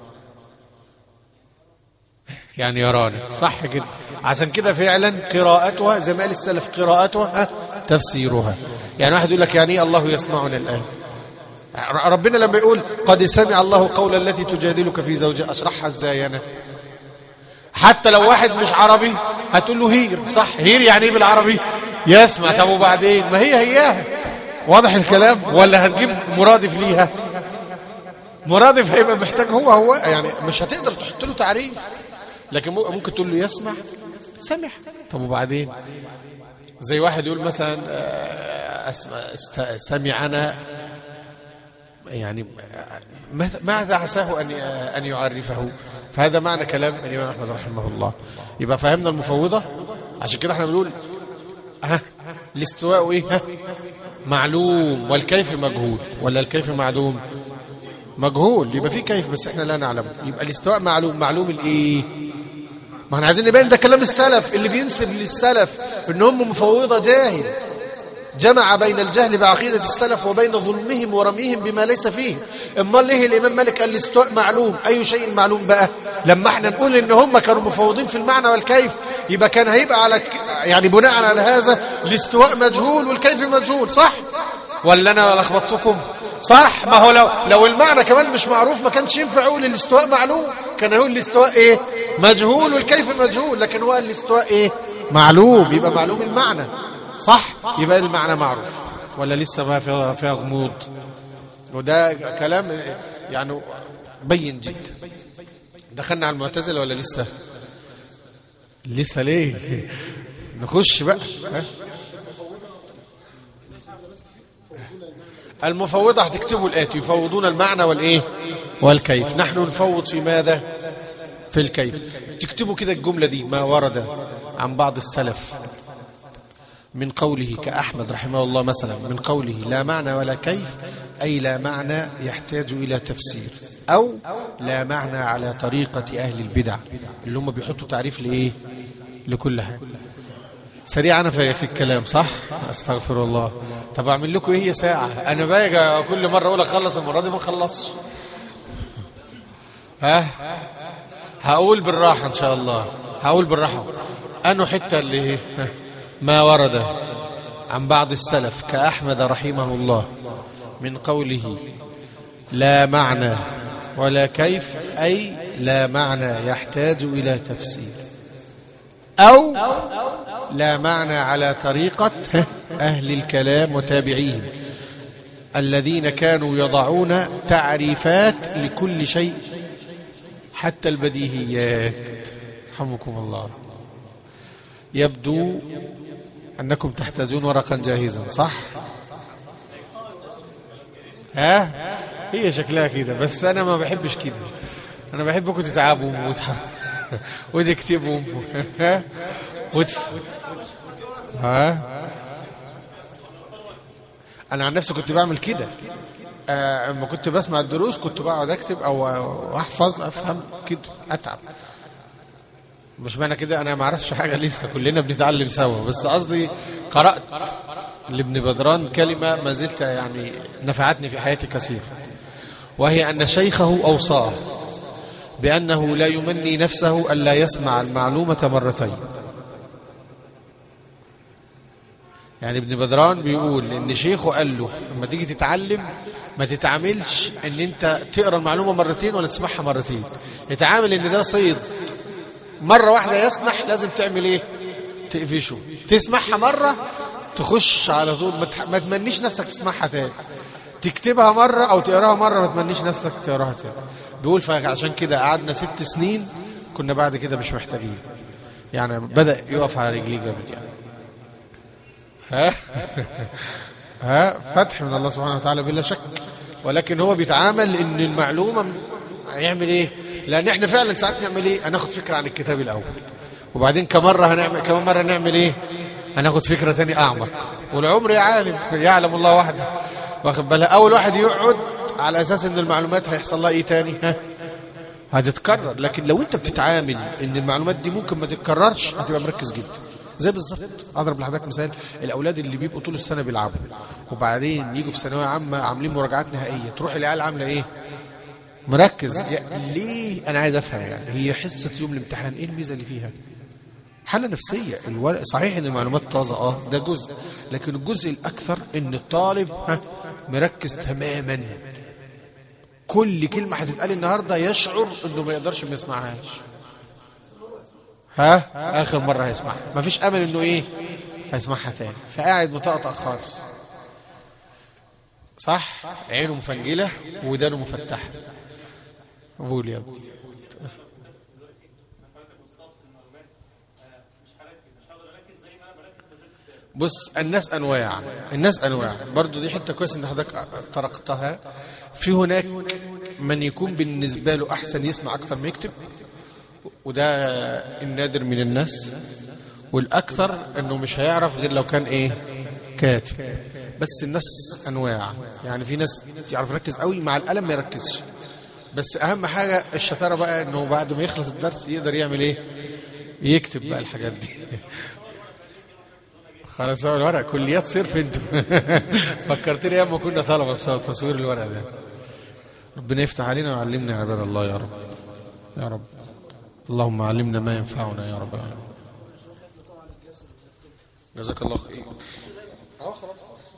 يعني يرانا صح كده عشان كده فعلا قراءتها زي ما قال السلف قراءتها ها، تفسيرها يعني واحد يقول لك يعني ايه الله يسمعنا الان ربنا لما يقول قد سمع الله قول التي تجادلك في زوجها اشرحها ازاي انا حتى لو واحد مش عربي هتقول له هير صح هير يعني ايه بالعربي يسمع طب وبعدين ما هي هياها واضح الكلام ولا هتجيب مرادف ليها مرادف هيبقى محتاج هو هو يعني مش هتقدر تحط له تعريف لكن مو- ممكن تقول له يسمع سمع طب وبعدين زي واحد يقول مثلا آه، أسمع است- سمعنا يعني ماذا- ماذا عساه أن أن يعرفه فهذا معنى كلام الإمام أحمد رحمه الله يبقى فهمنا المفوضة عشان كده احنا بنقول ها الاستواء ايه ها معلوم والكيف مجهول ولا الكيف معلوم مجهول يبقى في كيف بس احنا لا نعلمه يبقى الاستواء معلوم معلوم الايه ما احنا عايزين نبين ده كلام السلف اللي بينسب للسلف ان هم مفوضه جاهل جمع بين الجهل بعقيدة السلف وبين ظلمهم ورميهم بما ليس فيه اما ليه الإمام مالك قال الاستواء معلوم أي شيء معلوم بقى لما احنا نقول ان هم كانوا مفوضين في المعنى والكيف يبقى كان هيبقى على ك- يعني بناء على هذا الاستواء مجهول والكيف مجهول صح ولا انا لخبطتكم صح ما هو لو لو المعنى كمان مش معروف ما كانش ينفع يقول الاستواء معلوم كان يقول الاستواء ايه مجهول والكيف مجهول لكن هو قال الاستواء ايه معلوم يبقى معلوم المعنى صح يبقى المعنى معروف ولا لسه ما فيها فيها غموض وده كلام يعني بين جدا دخلنا على المعتزله ولا لسه لسه ليه نخش بقى ها؟ المفوضة هتكتبوا الآتي يفوضون المعنى والإيه والكيف نحن نفوض في ماذا في الكيف تكتبوا كده الجملة دي ما ورد عن بعض السلف من قوله كأحمد رحمه الله مثلا من قوله لا معنى ولا كيف أي لا معنى يحتاج إلى تفسير أو لا معنى على طريقة أهل البدع اللي هم بيحطوا تعريف لإيه لكل حاجة سريع انا في, في الكلام صح استغفر الله طب اعمل لكم ايه هي ساعه انا باجي كل مره اقول اخلص المره دي ما اخلصش ها هقول بالراحه ان شاء الله هقول بالراحه انه حته اللي هي ما ورد عن بعض السلف كاحمد رحمه الله من قوله لا معنى ولا كيف اي لا معنى يحتاج الى تفسير او لا معنى على طريقة أهل الكلام وتابعيهم الذين كانوا يضعون تعريفات لكل شيء حتى البديهيات رحمكم الله يبدو أنكم تحتاجون ورقا جاهزا صح ها هي شكلها كده بس أنا ما بحبش كده أنا بحبكم تتعبوا وتكتبوا وتف ها انا عن نفسي كنت بعمل كده آه، اما كنت بسمع الدروس كنت بقعد اكتب او احفظ افهم كده اتعب مش معنى كده انا ما اعرفش حاجه لسه كلنا بنتعلم سوا بس قصدي قرات لابن بدران كلمه ما زلت يعني نفعتني في حياتي كثير وهي ان شيخه اوصاه بانه لا يمني نفسه الا يسمع المعلومه مرتين يعني ابن بدران بيقول ان شيخه قال له لما تيجي تتعلم ما تتعاملش ان انت تقرا المعلومه مرتين ولا تسمعها مرتين اتعامل ان ده صيد مره واحده يسنح لازم تعمل ايه تقفشه تسمعها مره تخش على طول ما, تح... ما تمنيش نفسك تسمعها تاني تكتبها مره او تقراها مره ما تمنيش نفسك تقراها تاني بيقول فعشان كده قعدنا ست سنين كنا بعد كده مش محتاجين يعني بدا يقف على رجليه جامد يعني ها ها فتح من الله سبحانه وتعالى بلا شك ولكن هو بيتعامل ان المعلومه هيعمل ايه لان احنا فعلا ساعات نعمل ايه هناخد فكره عن الكتاب الاول وبعدين كمره هنعمل كمان مره نعمل ايه هناخد فكره تاني اعمق والعمر يا عالم يعلم الله وحده واخد بالها اول واحد يقعد على اساس ان المعلومات هيحصل لها ايه تاني ها هتتكرر لكن لو انت بتتعامل ان المعلومات دي ممكن ما تتكررش هتبقى مركز جدا زي بالظبط اضرب لحضرتك مثال الاولاد اللي بيبقوا طول السنه بيلعبوا وبعدين يجوا في ثانويه عامه عاملين مراجعات نهائيه تروح العيال عامله ايه مركز يا- ليه انا عايز افهم يعني هي حصه يوم الامتحان ايه الميزه اللي فيها حالة نفسية الول... صحيح ان المعلومات طازة اه ده جزء لكن الجزء الاكثر ان الطالب ها مركز تماما كل كلمة هتتقال النهاردة يشعر انه ما يقدرش ما يسمعهاش ها اخر مرة هيسمعها مفيش امل انه ايه هيسمعها تاني فقاعد مطقطق خالص صح عينه مفنجلة ودانه مفتحة قول يا ابني بص الناس انواع الناس انواع برضو دي حته كويس ان حضرتك طرقتها في هناك من يكون بالنسبه له احسن يسمع اكتر ما يكتب وده النادر من الناس والاكثر انه مش هيعرف غير لو كان ايه كاتب بس الناس انواع يعني في ناس يعرف يركز قوي مع القلم ما يركزش بس اهم حاجه الشطاره بقى انه بعد ما يخلص الدرس يقدر يعمل ايه يكتب بقى الحاجات دي خلاص هو الورق كليات صرف انت فكرتني ايام ما كنا طلبه بسبب تصوير الورق ده ربنا يفتح علينا ويعلمنا يا عباد الله يا رب يا رب اللهم علمنا ما ينفعنا يا رب العالمين جزاك الله خير اه خلاص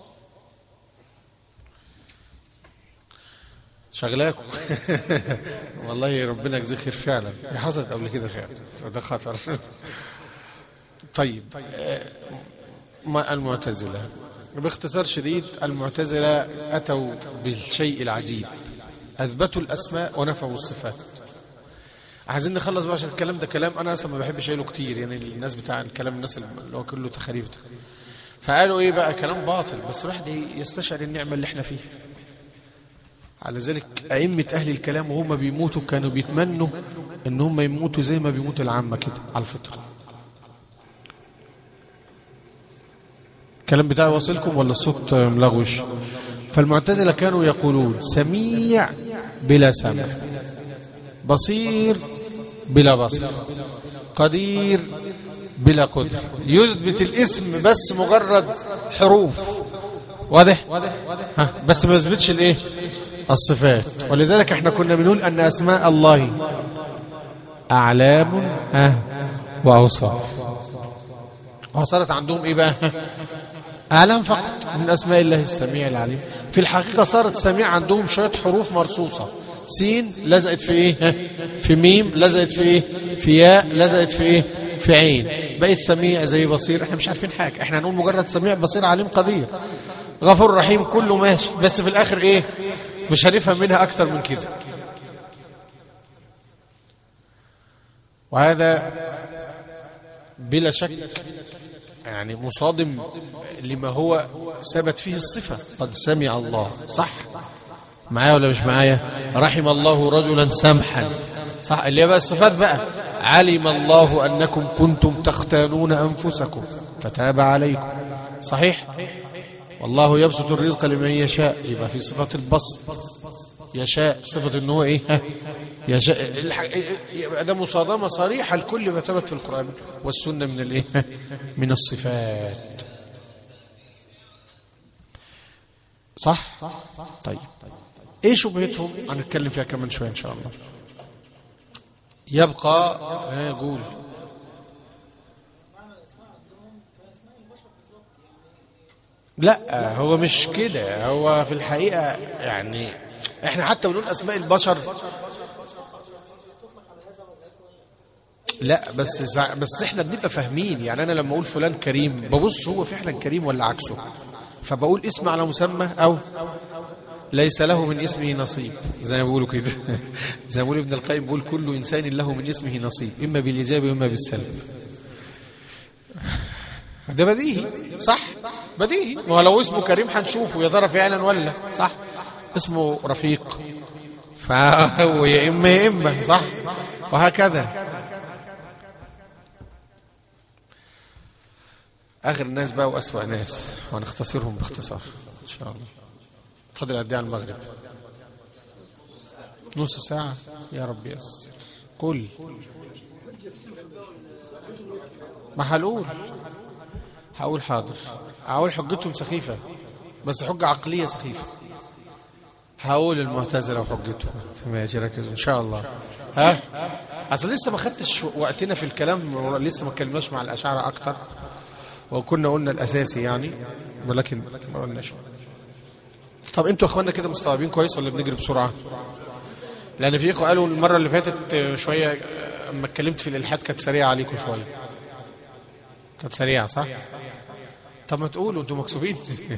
شغلاكم والله ربنا يجزيه خير فعلا هي حصلت قبل كده فعلا ده خطر طيب آه، ما المعتزلة باختصار شديد المعتزلة أتوا بالشيء العجيب أثبتوا الأسماء ونفوا الصفات عايزين نخلص بقى عشان الكلام ده كلام أنا أصلا ما بحبش أقوله كتير يعني الناس بتاع الكلام الناس اللي هو كله تخاريف ده فقالوا إيه بقى كلام باطل بس الواحد يستشعر النعمة اللي احنا فيها على ذلك أئمة أهل الكلام وهم بيموتوا كانوا بيتمنوا إن هم يموتوا زي ما بيموت العامة كده على الفطرة الكلام بتاعي واصلكم ولا الصوت ملغوش فالمعتزلة كانوا يقولون سميع بلا سمع بصير بلا بصر قدير بلا قدر يثبت الاسم بس مجرد حروف واضح ها بس ما يثبتش الايه الصفات ولذلك احنا كنا بنقول ان اسماء الله اعلام ها واوصاف وصارت عندهم ايه بقى اعلام فقط من اسماء الله السميع العليم في الحقيقه صارت سميع عندهم شويه حروف مرصوصه سين لزقت في ايه ها؟ في ميم لزقت في ايه في ياء لزقت في ايه في عين بقت سميع زي بصير احنا مش عارفين حاجه احنا هنقول مجرد سميع بصير عليم قدير غفور رحيم كله ماشي بس في الاخر ايه مش هنفهم منها اكتر من كده وهذا بلا شك يعني مصادم لما هو ثبت فيه الصفة قد سمع الله صح معايا ولا مش معايا رحم الله رجلا سمحا صح اللي هي بقى الصفات بقى علم الله أنكم كنتم تختانون أنفسكم فتاب عليكم صحيح والله يبسط الرزق لمن يشاء يبقى في صفة البسط يشاء صفة ان هو ايه ها؟ يشاء الح- يبقى ده مصادمة صريحة لكل ما ثبت في القرآن والسنة من الايه ها؟ من الصفات صح طيب ايه شبهتهم هنتكلم فيها كمان شوية ان شاء الله يبقى ها يقول لا هو مش كده هو في الحقيقة يعني احنا حتى بنقول اسماء البشر لا بس زع- بس احنا بنبقى فاهمين يعني انا لما اقول فلان كريم ببص هو فعلا كريم ولا عكسه فبقول اسم على مسمى او ليس له من اسمه نصيب زي ما بيقولوا كده زي ما بيقول ابن القيم بيقول كل انسان له من اسمه نصيب اما بالايجاب واما بالسلب ده بديهي صح بديهي ما هو لو اسمه كريم هنشوفه يا ترى فعلا ولا صح اسمه رفيق فهو يا اما يا اما صح وهكذا اخر الناس بقى واسوا ناس وهنختصرهم باختصار ان شاء الله فاضل قد ايه على المغرب نص ساعه يا رب يسر قل ما هنقول هقول حاضر هقول حجتهم سخيفة بس حجة عقلية سخيفة هقول المعتزلة وحجتهم ماشي ركزوا إن شاء الله ها أصل لسه ما خدتش وقتنا في الكلام لسه ما اتكلمناش مع الأشاعرة أكتر وكنا قلنا الأساسي يعني ولكن ما قلناش طب انتوا يا اخوانا كده مستوعبين كويس ولا بنجري بسرعة لأن في إخوة قالوا المرة اللي فاتت شوية أما اتكلمت في الإلحاد كانت سريعة عليكم شوية كانت سريعة صح؟ طب ما تقولوا انتوا مكسوفين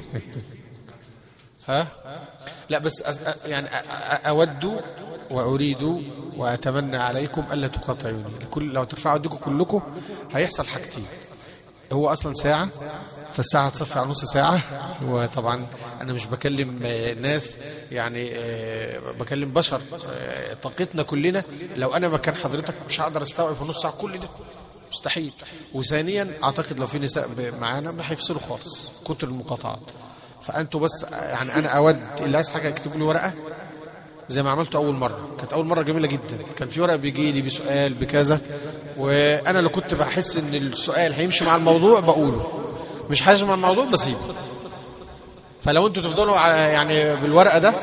ها لا بس أ- أ- يعني أ- أ- اود واريد واتمنى عليكم الا تقاطعوني كل لو ترفعوا ايديكم كلكم هيحصل حاجتين هو اصلا ساعه فالساعه هتصفي على نص ساعه وطبعا انا مش بكلم آه، ناس يعني آه، بكلم بشر آه، طاقتنا كلنا لو انا مكان حضرتك مش هقدر استوعب في نص ساعه كل ده مستحيل وثانيا اعتقد لو في نساء ب- معانا ما هيفصلوا خالص كتر المقاطعات فانتوا بس يعني انا اود اللي عايز حاجه يكتبوا لي ورقه زي ما عملته اول مره كانت اول مره جميله جدا كان في ورقه بيجي لي بسؤال بكذا وانا اللي كنت بحس ان السؤال هيمشي مع الموضوع بقوله مش هيمشي مع الموضوع بسيبه فلو انتوا تفضلوا على- يعني بالورقه ده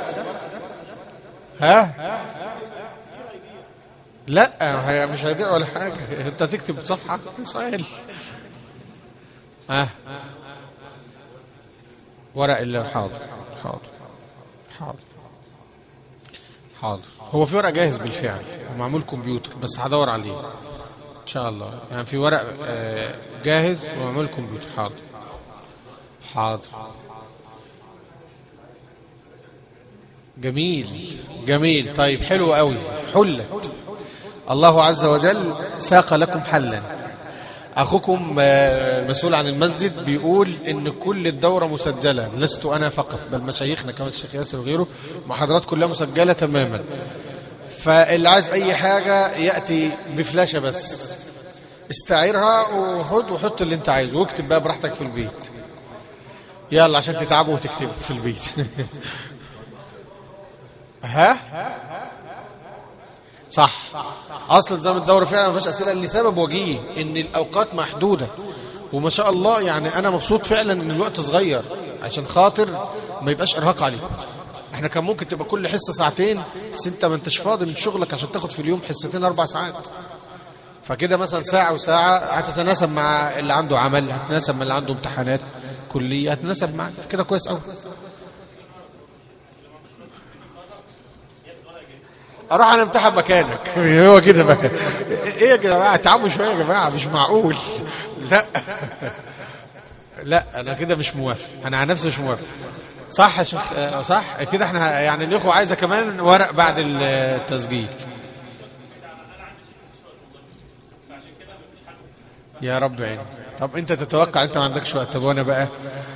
ها لا هي مش هيضيع ولا حاجه انت تكتب صفحه سؤال ها ورق اللي حاضر حاضر حاضر حاضر هو في ورق جاهز بالفعل ومعمول كمبيوتر بس هدور عليه ان شاء الله يعني في ورق آه، جاهز ومعمول كمبيوتر حاضر حاضر جميل جميل طيب حلو قوي حلت الله عز وجل ساق لكم حلا اخوكم آه، المسؤول عن المسجد بيقول ان كل الدوره مسجله لست انا فقط بل مشايخنا كمان الشيخ ياسر وغيره محاضرات كلها مسجله تماما فاللي عايز اي حاجه ياتي بفلاشه بس استعيرها وخد وحط اللي انت عايزه واكتب بقى براحتك في البيت يلا عشان تتعبوا وتكتبوا في البيت ها صح اصل نظام الدوره فعلا ما فيهاش اسئله لسبب وجيه ان الاوقات محدوده وما شاء الله يعني انا مبسوط فعلا ان الوقت صغير عشان خاطر ما يبقاش ارهاق عليكم احنا كان ممكن تبقى كل حصه ساعتين بس انت ما انتش فاضي من شغلك عشان تاخد في اليوم حصتين اربع ساعات فكده مثلا ساعه وساعه هتتناسب مع اللي عنده عمل هتتناسب مع اللي عنده امتحانات كليه هتتناسب معاك كده كويس قوي اروح انا امتحن مكانك هو كده بقى ايه يا جماعه اتعبوا شويه يا جماعه مش معقول لا لا انا كده مش موافق انا عن نفسي مش موافق صح يا شيخ آه، صح كده احنا يعني الاخوه عايزه كمان ورق بعد التسجيل يا رب عين طب انت تتوقع انت ما عندكش وقت طب وانا بقى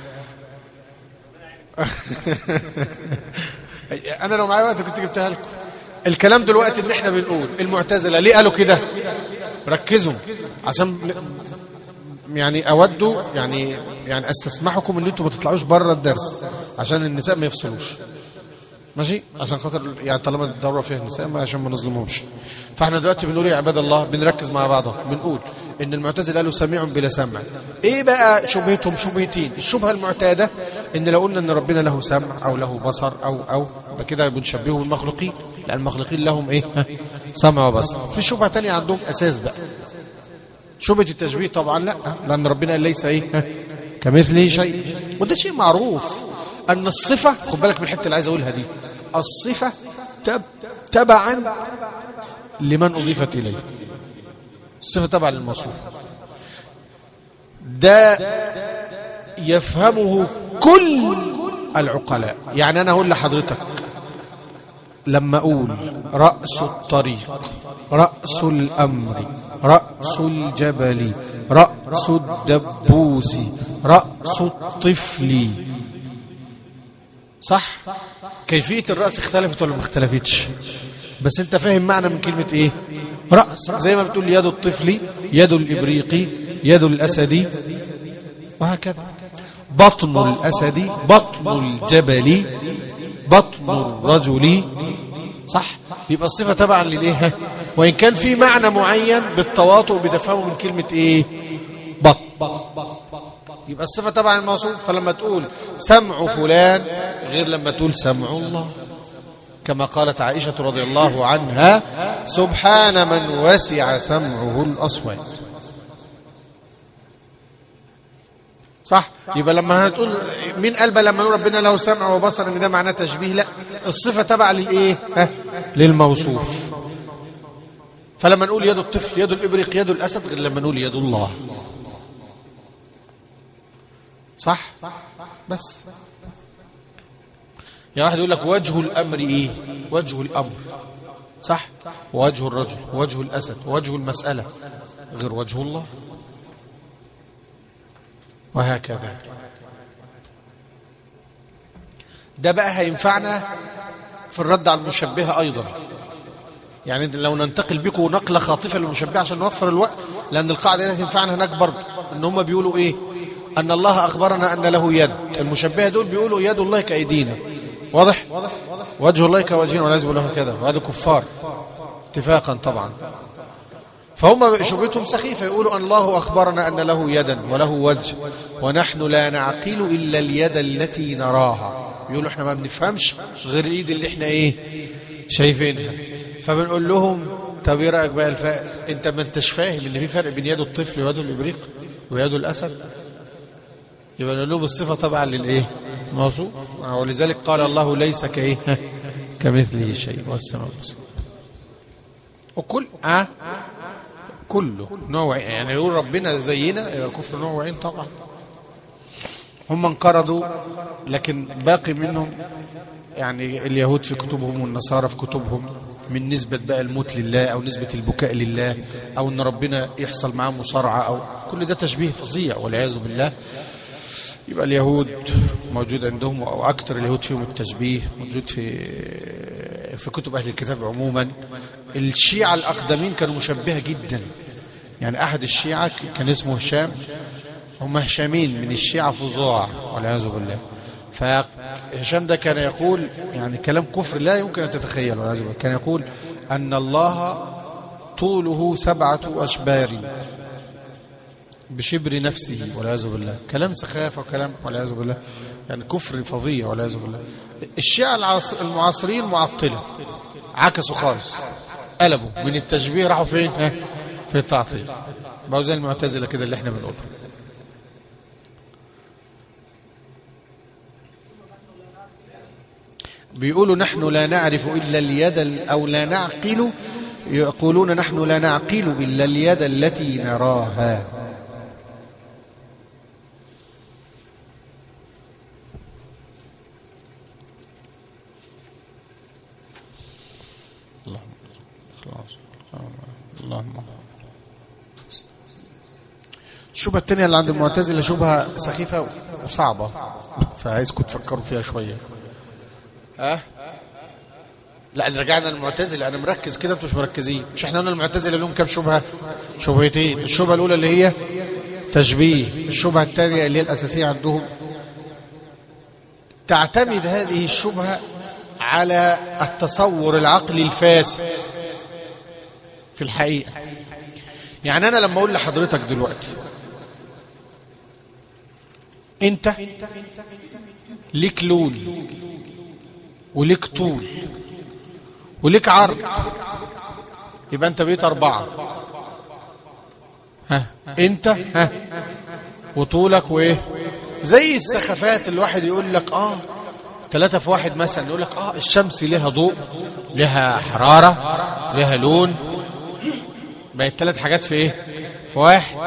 انا لو معايا وقت كنت جبتها لكم الكلام دلوقتي ان احنا بنقول المعتزله ليه قالوا كده ركزوا عشان يعني اودوا يعني يعني استسمحكم ان انتوا ما تطلعوش بره الدرس عشان النساء ما يفصلوش ماشي عشان خاطر يعني طالما الدوره فيها النساء ما عشان ما نظلمهمش فاحنا دلوقتي بنقول يا عباد الله بنركز مع بعض بنقول ان المعتزله قالوا سميع بلا سمع ايه بقى شبهتهم شبهتين الشبهه المعتاده ان لو قلنا ان ربنا له سمع او له بصر او او يبقى كده بنشبهه بالمخلوقين لان المخلوقين لهم ايه ها؟ سمع وبصر في شبهه تانية عندهم اساس بقى شبهه التشبيه طبعا لا لان ربنا قال ليس ايه ها؟ كمثله شيء وده شيء معروف ان الصفه خد بالك من الحته اللي عايز اقولها دي الصفه تب تبعا لمن اضيفت اليه الصفه تبع للموصوف ده يفهمه كل العقلاء يعني انا اقول لحضرتك لما اقول راس الطريق راس الامر راس الجبل راس الدبوس راس الطفل صح كيفيه الراس اختلفت ولا ما اختلفتش بس انت فاهم معنى من كلمه ايه راس زي ما بتقول يد الطفل يد الابريقي يد الاسد وهكذا بطن الاسد بطن الجبل بطن الرجل صح يبقى الصفه تبعا للايه وان كان في معنى معين بالتواطؤ بتفهمه من كلمه ايه بطن يبقى الصفه تبع الموصوف فلما تقول سمع فلان غير لما تقول سمع الله كما قالت عائشه رضي الله عنها سبحان من وسع سمعه الاصوات صح يبقى لما هتقول مين قال بقى لما نقول ربنا له سمع وبصر ان ده معناه تشبيه لا الصفه تبع للايه ها للموصوف فلما نقول يد الطفل يد الابريق يد الاسد غير لما نقول يد الله صح بس يا واحد يقول لك وجه الامر ايه وجه الامر صح وجه الرجل وجه الاسد وجه المساله غير وجه الله وهكذا ده بقى هينفعنا في الرد على المشبهة أيضا يعني لو ننتقل بكم نقلة خاطفة للمشبهة عشان نوفر الوقت لأن القاعدة دي هتنفعنا هناك برضه إن هم بيقولوا إيه أن الله أخبرنا أن له يد المشبهة دول بيقولوا يد الله كأيدينا واضح وجه الله كوجهنا والعياذ بالله كذا وهذا كفار اتفاقا طبعا فهم شبهتهم سخيفة يقولوا أن الله أخبرنا أن له يدا وله وجه ونحن لا نعقل إلا اليد التي نراها يقولوا احنا ما بنفهمش غير الايد اللي احنا ايه شايفينها فبنقول لهم طب ايه رايك بقى الفرق انت ما انتش فاهم ان في فرق بين يد الطفل ويد الابريق ويد الاسد يبقى نقول لهم الصفه طبعا للايه موصوف ولذلك قال الله ليس كايه كمثله شيء والسماء والبصر وكل اه كله نوع يعني يقول ربنا زينا يبقى كفر نوع وعين طبعا هم انقرضوا لكن باقي منهم يعني اليهود في كتبهم والنصارى في كتبهم من نسبة بقى الموت لله أو نسبة البكاء لله أو أن ربنا يحصل معاه مصارعة أو كل ده تشبيه فظيع والعياذ بالله يبقى اليهود موجود عندهم أو أكثر اليهود فيهم التشبيه موجود في في كتب أهل الكتاب عموما الشيعة الأقدمين كانوا مشبهة جدا يعني أحد الشيعة كان اسمه هشام هم هشامين من الشيعة فظاع والعياذ بالله فهشام ده كان يقول يعني كلام كفر لا يمكن أن تتخيل والعياذ بالله كان يقول أن الله طوله سبعة أشبار بشبر نفسه والعياذ بالله كلام سخافة وكلام والعياذ بالله يعني كفر فظيع والعياذ بالله الشيعة العص- المعاصرين معطلة عكسوا خالص قلبوا من التشبيه راحوا فين ها في التعطيل بقوا زي المعتزلة كده اللي احنا بنقوله بيقولوا نحن لا نعرف إلا اليد ال- أو لا نعقل يقولون نحن لا نعقل إلا اليد التي نراها اللهم خلاص اللهم الشبهة التانية اللي عند المعتزلة شبهة سخيفة وصعبة فعايزكم تفكروا فيها شوية ها لا رجعنا للمعتزلة أنا مركز كده أنتوا مش مركزين مش احنا قلنا المعتزلة لهم كام شبهة شبهتين الشبهة الأولى اللي هي تشبيه الشبهة الثانية اللي هي الأساسية عندهم تعتمد هذه الشبهة على التصور العقلي الفاسد في الحقيقة يعني أنا لما أقول لحضرتك دلوقتي أنت ليك لون وليك طول وليك عرض يبقى أنت بقيت أربعة ها أنت ها وطولك وإيه زي السخافات الواحد يقول لك آه ثلاثة في واحد مثلا يقول لك آه الشمس لها ضوء لها حرارة لها لون بقت ثلاث حاجات في ايه في واحد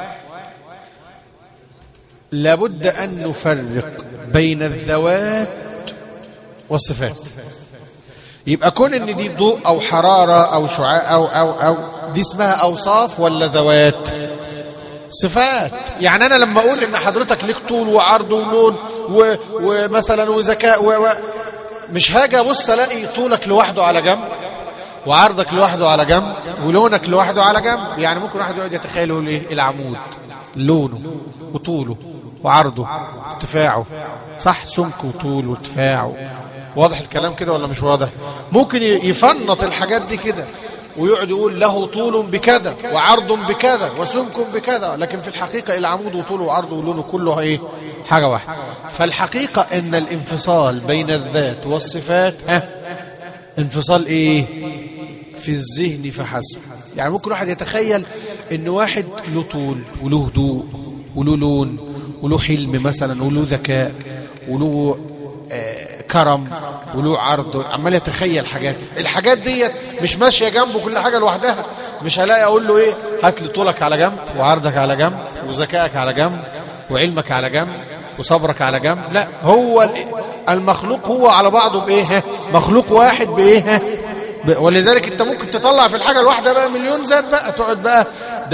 لابد ان نفرق بين الذوات والصفات يبقى كون ان دي ضوء او حرارة او شعاع او او او دي اسمها اوصاف ولا ذوات صفات يعني انا لما اقول ان حضرتك ليك طول وعرض ولون و... ومثلا وذكاء و... و... مش هاجي ابص الاقي طولك لوحده على جنب وعرضك لوحده على جنب ولونك لوحده على جنب يعني ممكن واحد يقعد يتخيل يقول ايه العمود لونه وطوله وعرضه ارتفاعه صح سمك وطول وارتفاعه واضح الكلام كده ولا مش واضح ممكن يفنط الحاجات دي كده ويقعد يقول له طول بكذا وعرض بكذا وسمك بكذا لكن في الحقيقة العمود وطوله وعرضه ولونه كله ايه حاجة واحدة فالحقيقة ان الانفصال بين الذات والصفات ها انفصال ايه في الذهن فحسب يعني ممكن واحد يتخيل ان واحد له طول وله هدوء وله لون وله حلم مثلا وله ذكاء وله آه كرم وله عرض عمال يتخيل حاجات الحاجات ديت مش ماشيه جنبه كل حاجه لوحدها مش هلاقي اقول له ايه هات لي طولك على جنب وعرضك على جنب وذكائك على جنب وعلمك على جنب وصبرك على جنب لا هو المخلوق هو على بعضه بايه مخلوق واحد بايه ولذلك انت ممكن تطلع في الحاجه الواحده بقى مليون ذات بقى تقعد بقى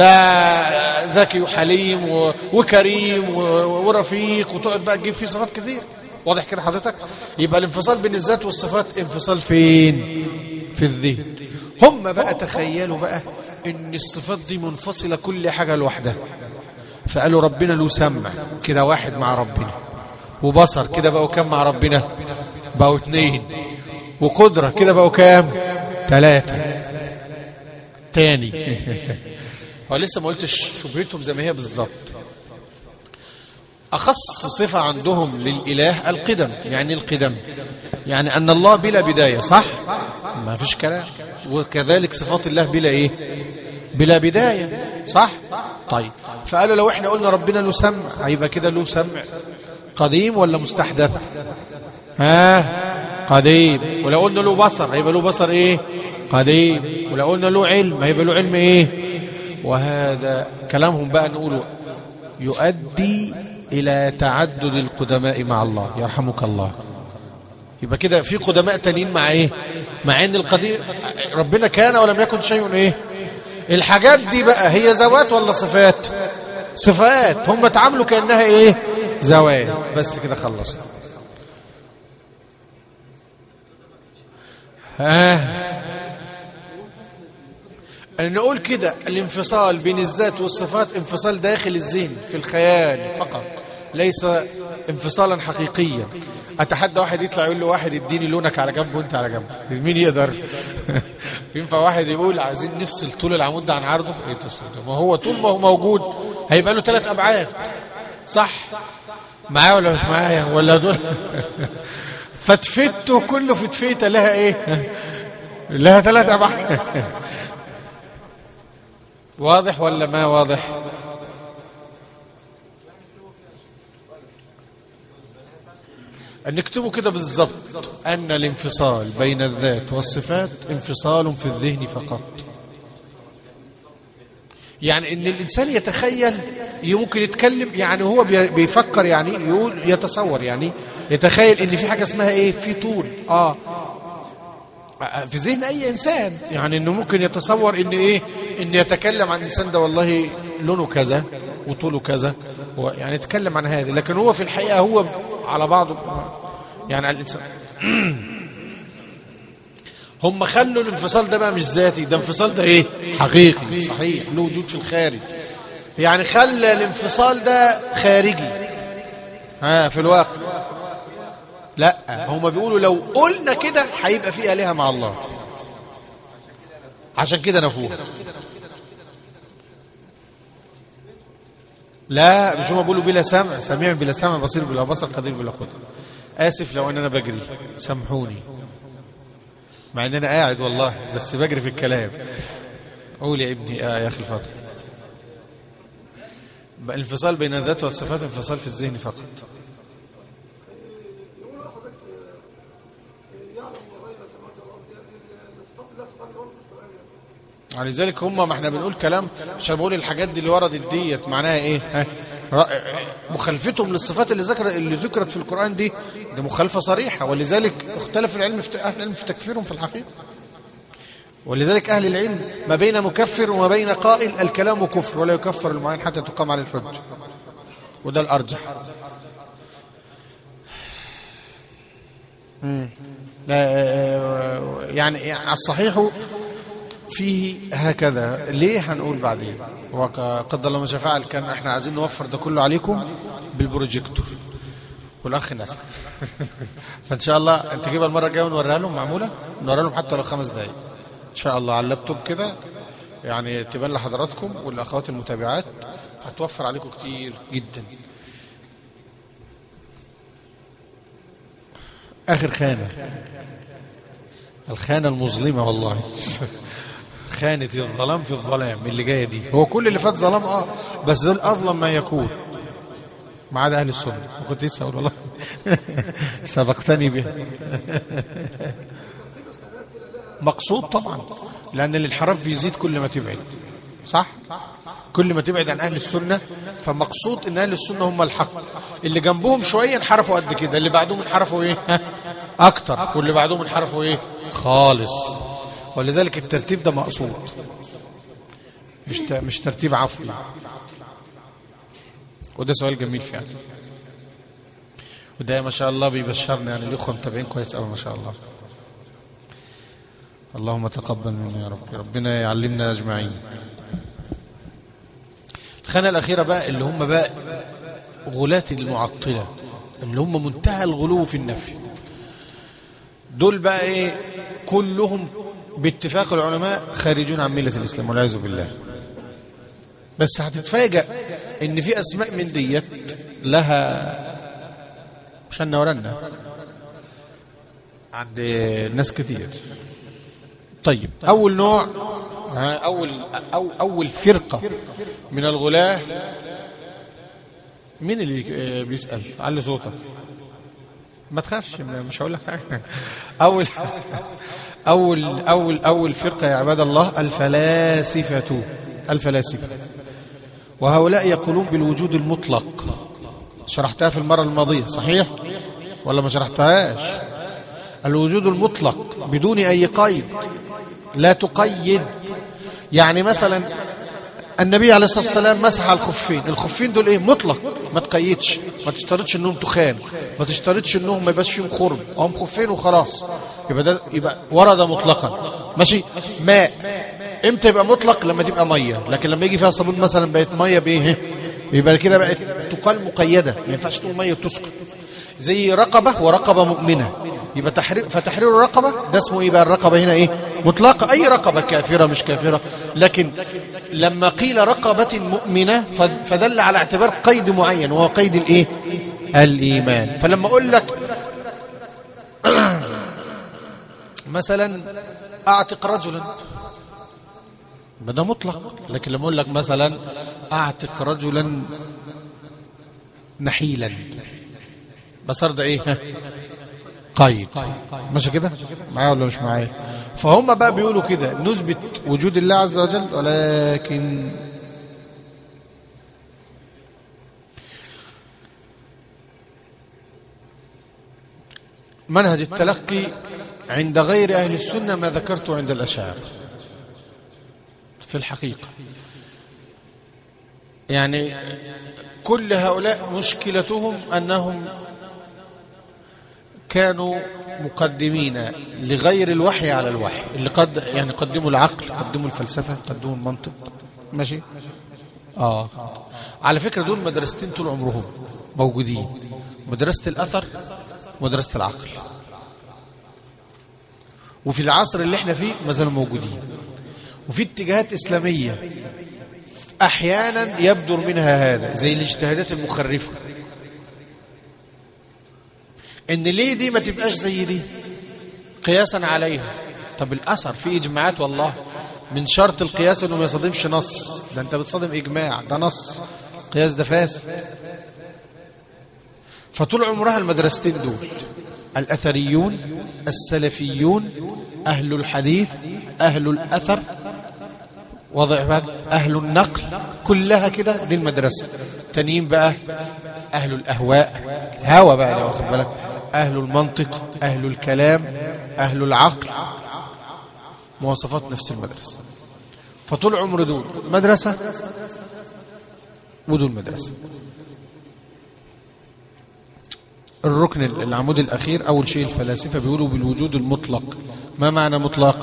ده ذكي وحليم و... وكريم و... ورفيق وتقعد بقى تجيب فيه صفات كتير واضح كده حضرتك يبقى الانفصال بين الذات والصفات انفصال فين في الذهن هم بقى تخيلوا بقى ان الصفات دي منفصله كل حاجه لوحدها فقالوا ربنا له سمع كده واحد مع ربنا وبصر كده بقوا كام مع ربنا بقوا اتنين وقدرة كده بقوا كام ثلاثة تاني هو لسه ما قلتش شبهتهم زي ما هي بالظبط أخص صفة عندهم للإله القدم يعني القدم يعني أن الله بلا بداية صح ما فيش كلام وكذلك صفات الله بلا إيه بلا بداية صح طيب فقالوا لو احنا قلنا ربنا له سمع هيبقى كده له سمع قديم ولا مستحدث ها قديم ولو قلنا له بصر هيبقى له بصر ايه قديم ولو قلنا له علم هيبقى له علم ايه وهذا كلامهم بقى نقوله يؤدي الى تعدد القدماء مع الله يرحمك الله يبقى كده في قدماء تانيين مع ايه مع ان القديم ربنا كان ولم يكن شيء ايه الحاجات دي بقى هي ذوات ولا صفات صفات هم اتعاملوا كانها ايه ذوات بس كده خلصنا ها نقول كده الانفصال بين الذات والصفات انفصال داخل الذهن في الخيال فقط ليس انفصالا حقيقيا اتحدى واحد يطلع يقول له واحد اديني لونك على جنب وانت على جنب مين يقدر ينفع واحد يقول عايزين نفصل طول العمود ده عن عرضه ايه تصل ما هو طول ما هو موجود هيبقى له ثلاث ابعاد صح معايا ولا مش معايا ولا دول فتفته كله فتفيته لها ايه لها ثلاث ابعاد واضح ولا ما واضح نكتبه كده بالظبط أن الانفصال بين الذات والصفات انفصال في الذهن فقط يعني ان الانسان يتخيل ممكن يتكلم يعني هو بيفكر يعني يقول يتصور يعني يتخيل ان في حاجه اسمها ايه في طول اه في ذهن اي انسان يعني انه ممكن يتصور ان ايه ان يتكلم عن الانسان ده والله لونه كذا وطوله كذا يعني يتكلم عن هذا لكن هو في الحقيقه هو على بعضه يعني الانسان هم خلوا الانفصال ده بقى مش ذاتي ده انفصال ده ايه حقيقي صحيح له وجود في الخارج يعني خلى الانفصال ده خارجي ها في الواقع لا هم بيقولوا لو قلنا كده هيبقى في آلهة مع الله عشان كده نفوه لا مش هم بيقولوا بلا سمع سميع بلا سمع بصير بلا بصر قدير بلا قدر آسف لو أن أنا بجري سامحوني مع أن أنا قاعد والله بس بجري في الكلام قول يا ابني آه يا أخي الفاضل الانفصال بين الذات والصفات انفصال في الذهن فقط ولذلك هم ما احنا بنقول كلام مش بقول الحاجات دي اللي وردت ديت معناها ايه ها مخالفتهم للصفات اللي ذكر اللي ذكرت في القرآن دي دي مخالفة صريحة ولذلك اختلف العلم في أهل العلم في تكفيرهم في الحقيقة ولذلك أهل العلم ما بين مكفر وما بين قائل الكلام كفر ولا يكفر المعين حتى تقام على الحج وده الأرجح يعني الصحيح فيه هكذا ليه هنقول بعدين وقد الله ما فعل كان احنا عايزين نوفر ده كله عليكم بالبروجيكتور والاخ ناس فان شاء الله انت تجيبها المره الجايه ونوريها لهم معموله نوريها لهم حتى لو خمس دقائق ان شاء الله على اللابتوب كده يعني تبان لحضراتكم والاخوات المتابعات هتوفر عليكم كتير جدا اخر خانه الخانه المظلمه والله خانة الظلام في الظلام اللي جايه دي هو كل اللي فات ظلام اه بس دول اظلم ما يكون ما عدا اهل السنه كنت لسه اقول والله سبقتني به مقصود طبعا لان الانحراف بيزيد كل ما تبعد صح كل ما تبعد عن اهل السنه فمقصود ان اهل السنه هم الحق اللي جنبهم شويه انحرفوا قد كده اللي بعدهم انحرفوا ايه اكتر واللي بعدهم انحرفوا ايه خالص ولذلك الترتيب ده مقصود مش مش ترتيب عفوي وده سؤال جميل فعلا وده ما شاء الله بيبشرنا يعني الاخوه متابعين كويس قوي ما شاء الله اللهم تقبل منا يا رب ربنا يعلمنا اجمعين الخانه الاخيره بقى اللي هم بقى غلاة المعطله اللي هم منتهى الغلو في النفي دول بقى ايه كلهم باتفاق العلماء خارجون عن ملة الإسلام والعياذ بالله بس هتتفاجأ ان في اسماء من ديت لها شنا ورنا عند ناس كتير طيب اول نوع اول أو اول فرقه من الغلاة مين اللي بيسال علي صوتك ما تخافش مش هقول لك حاجه اول اول اول اول فرقه يا عباد الله الفلاسفه الفلاسفه وهؤلاء يقولون بالوجود المطلق شرحتها في المره الماضيه صحيح ولا ما شرحتهاش الوجود المطلق بدون اي قيد لا تقيد يعني مثلا النبي عليه الصلاه والسلام مسح على الخفين الخفين دول ايه مطلق ما تقيدش ما تشترطش انهم تخان ما تشترطش انهم ما يبقاش فيهم خرم هم خفين وخلاص يبقى ده يبقى ورد مطلقا ماشي ماء امتى يبقى مطلق لما تبقى ميه لكن لما يجي فيها صابون مثلا بقت ميه بايه يبقى كده بقت تقال مقيده ما ينفعش تقول ميه تسقط زي رقبه ورقبه مؤمنه يبقى تحرير فتحرير الرقبة ده اسمه ايه بقى الرقبة هنا ايه مطلقة اي رقبة كافرة مش كافرة لكن لما قيل رقبة مؤمنة ف- فدل على اعتبار قيد معين وهو قيد الايه الايمان فلما اقول لك مثلا اعتق رجلا يبقى ده مطلق لكن لما اقول لك مثلا اعتق رجلا نحيلا بصر ده ايه قيد ماشي كده معايا ولا مش معايا فهم بقى بيقولوا كده نثبت وجود الله عز وجل ولكن منهج التلقي عند غير أهل السنة ما ذكرته عند الأشاعرة في الحقيقة يعني كل هؤلاء مشكلتهم أنهم كانوا مقدمين لغير الوحي على الوحي اللي قد يعني قدموا العقل قدموا الفلسفة قدموا المنطق ماشي آه على فكرة دول مدرستين طول عمرهم موجودين مدرسة الأثر ومدرسة العقل وفي العصر اللي احنا فيه ما زالوا موجودين وفي اتجاهات إسلامية أحيانا يبدر منها هذا زي الاجتهادات المخرفة ان ليه دي ما تبقاش زي دي قياسا عليها طب الاثر في اجماعات والله من شرط القياس انه ما يصادمش نص ده انت بتصادم اجماع ده نص قياس ده فاسد فطول عمرها المدرستين دول الاثريون السلفيون اهل الحديث اهل الاثر وضع بعد اهل النقل كلها كده دي المدرسه تانيين بقى اهل الاهواء الهوى بقى لو واخد بالك اهل المنطق اهل الكلام اهل العقل مواصفات نفس المدرسه فطول عمر دول مدرسه ودول مدرسه الركن العمود الاخير اول شيء الفلاسفه بيقولوا بالوجود المطلق ما معنى مطلق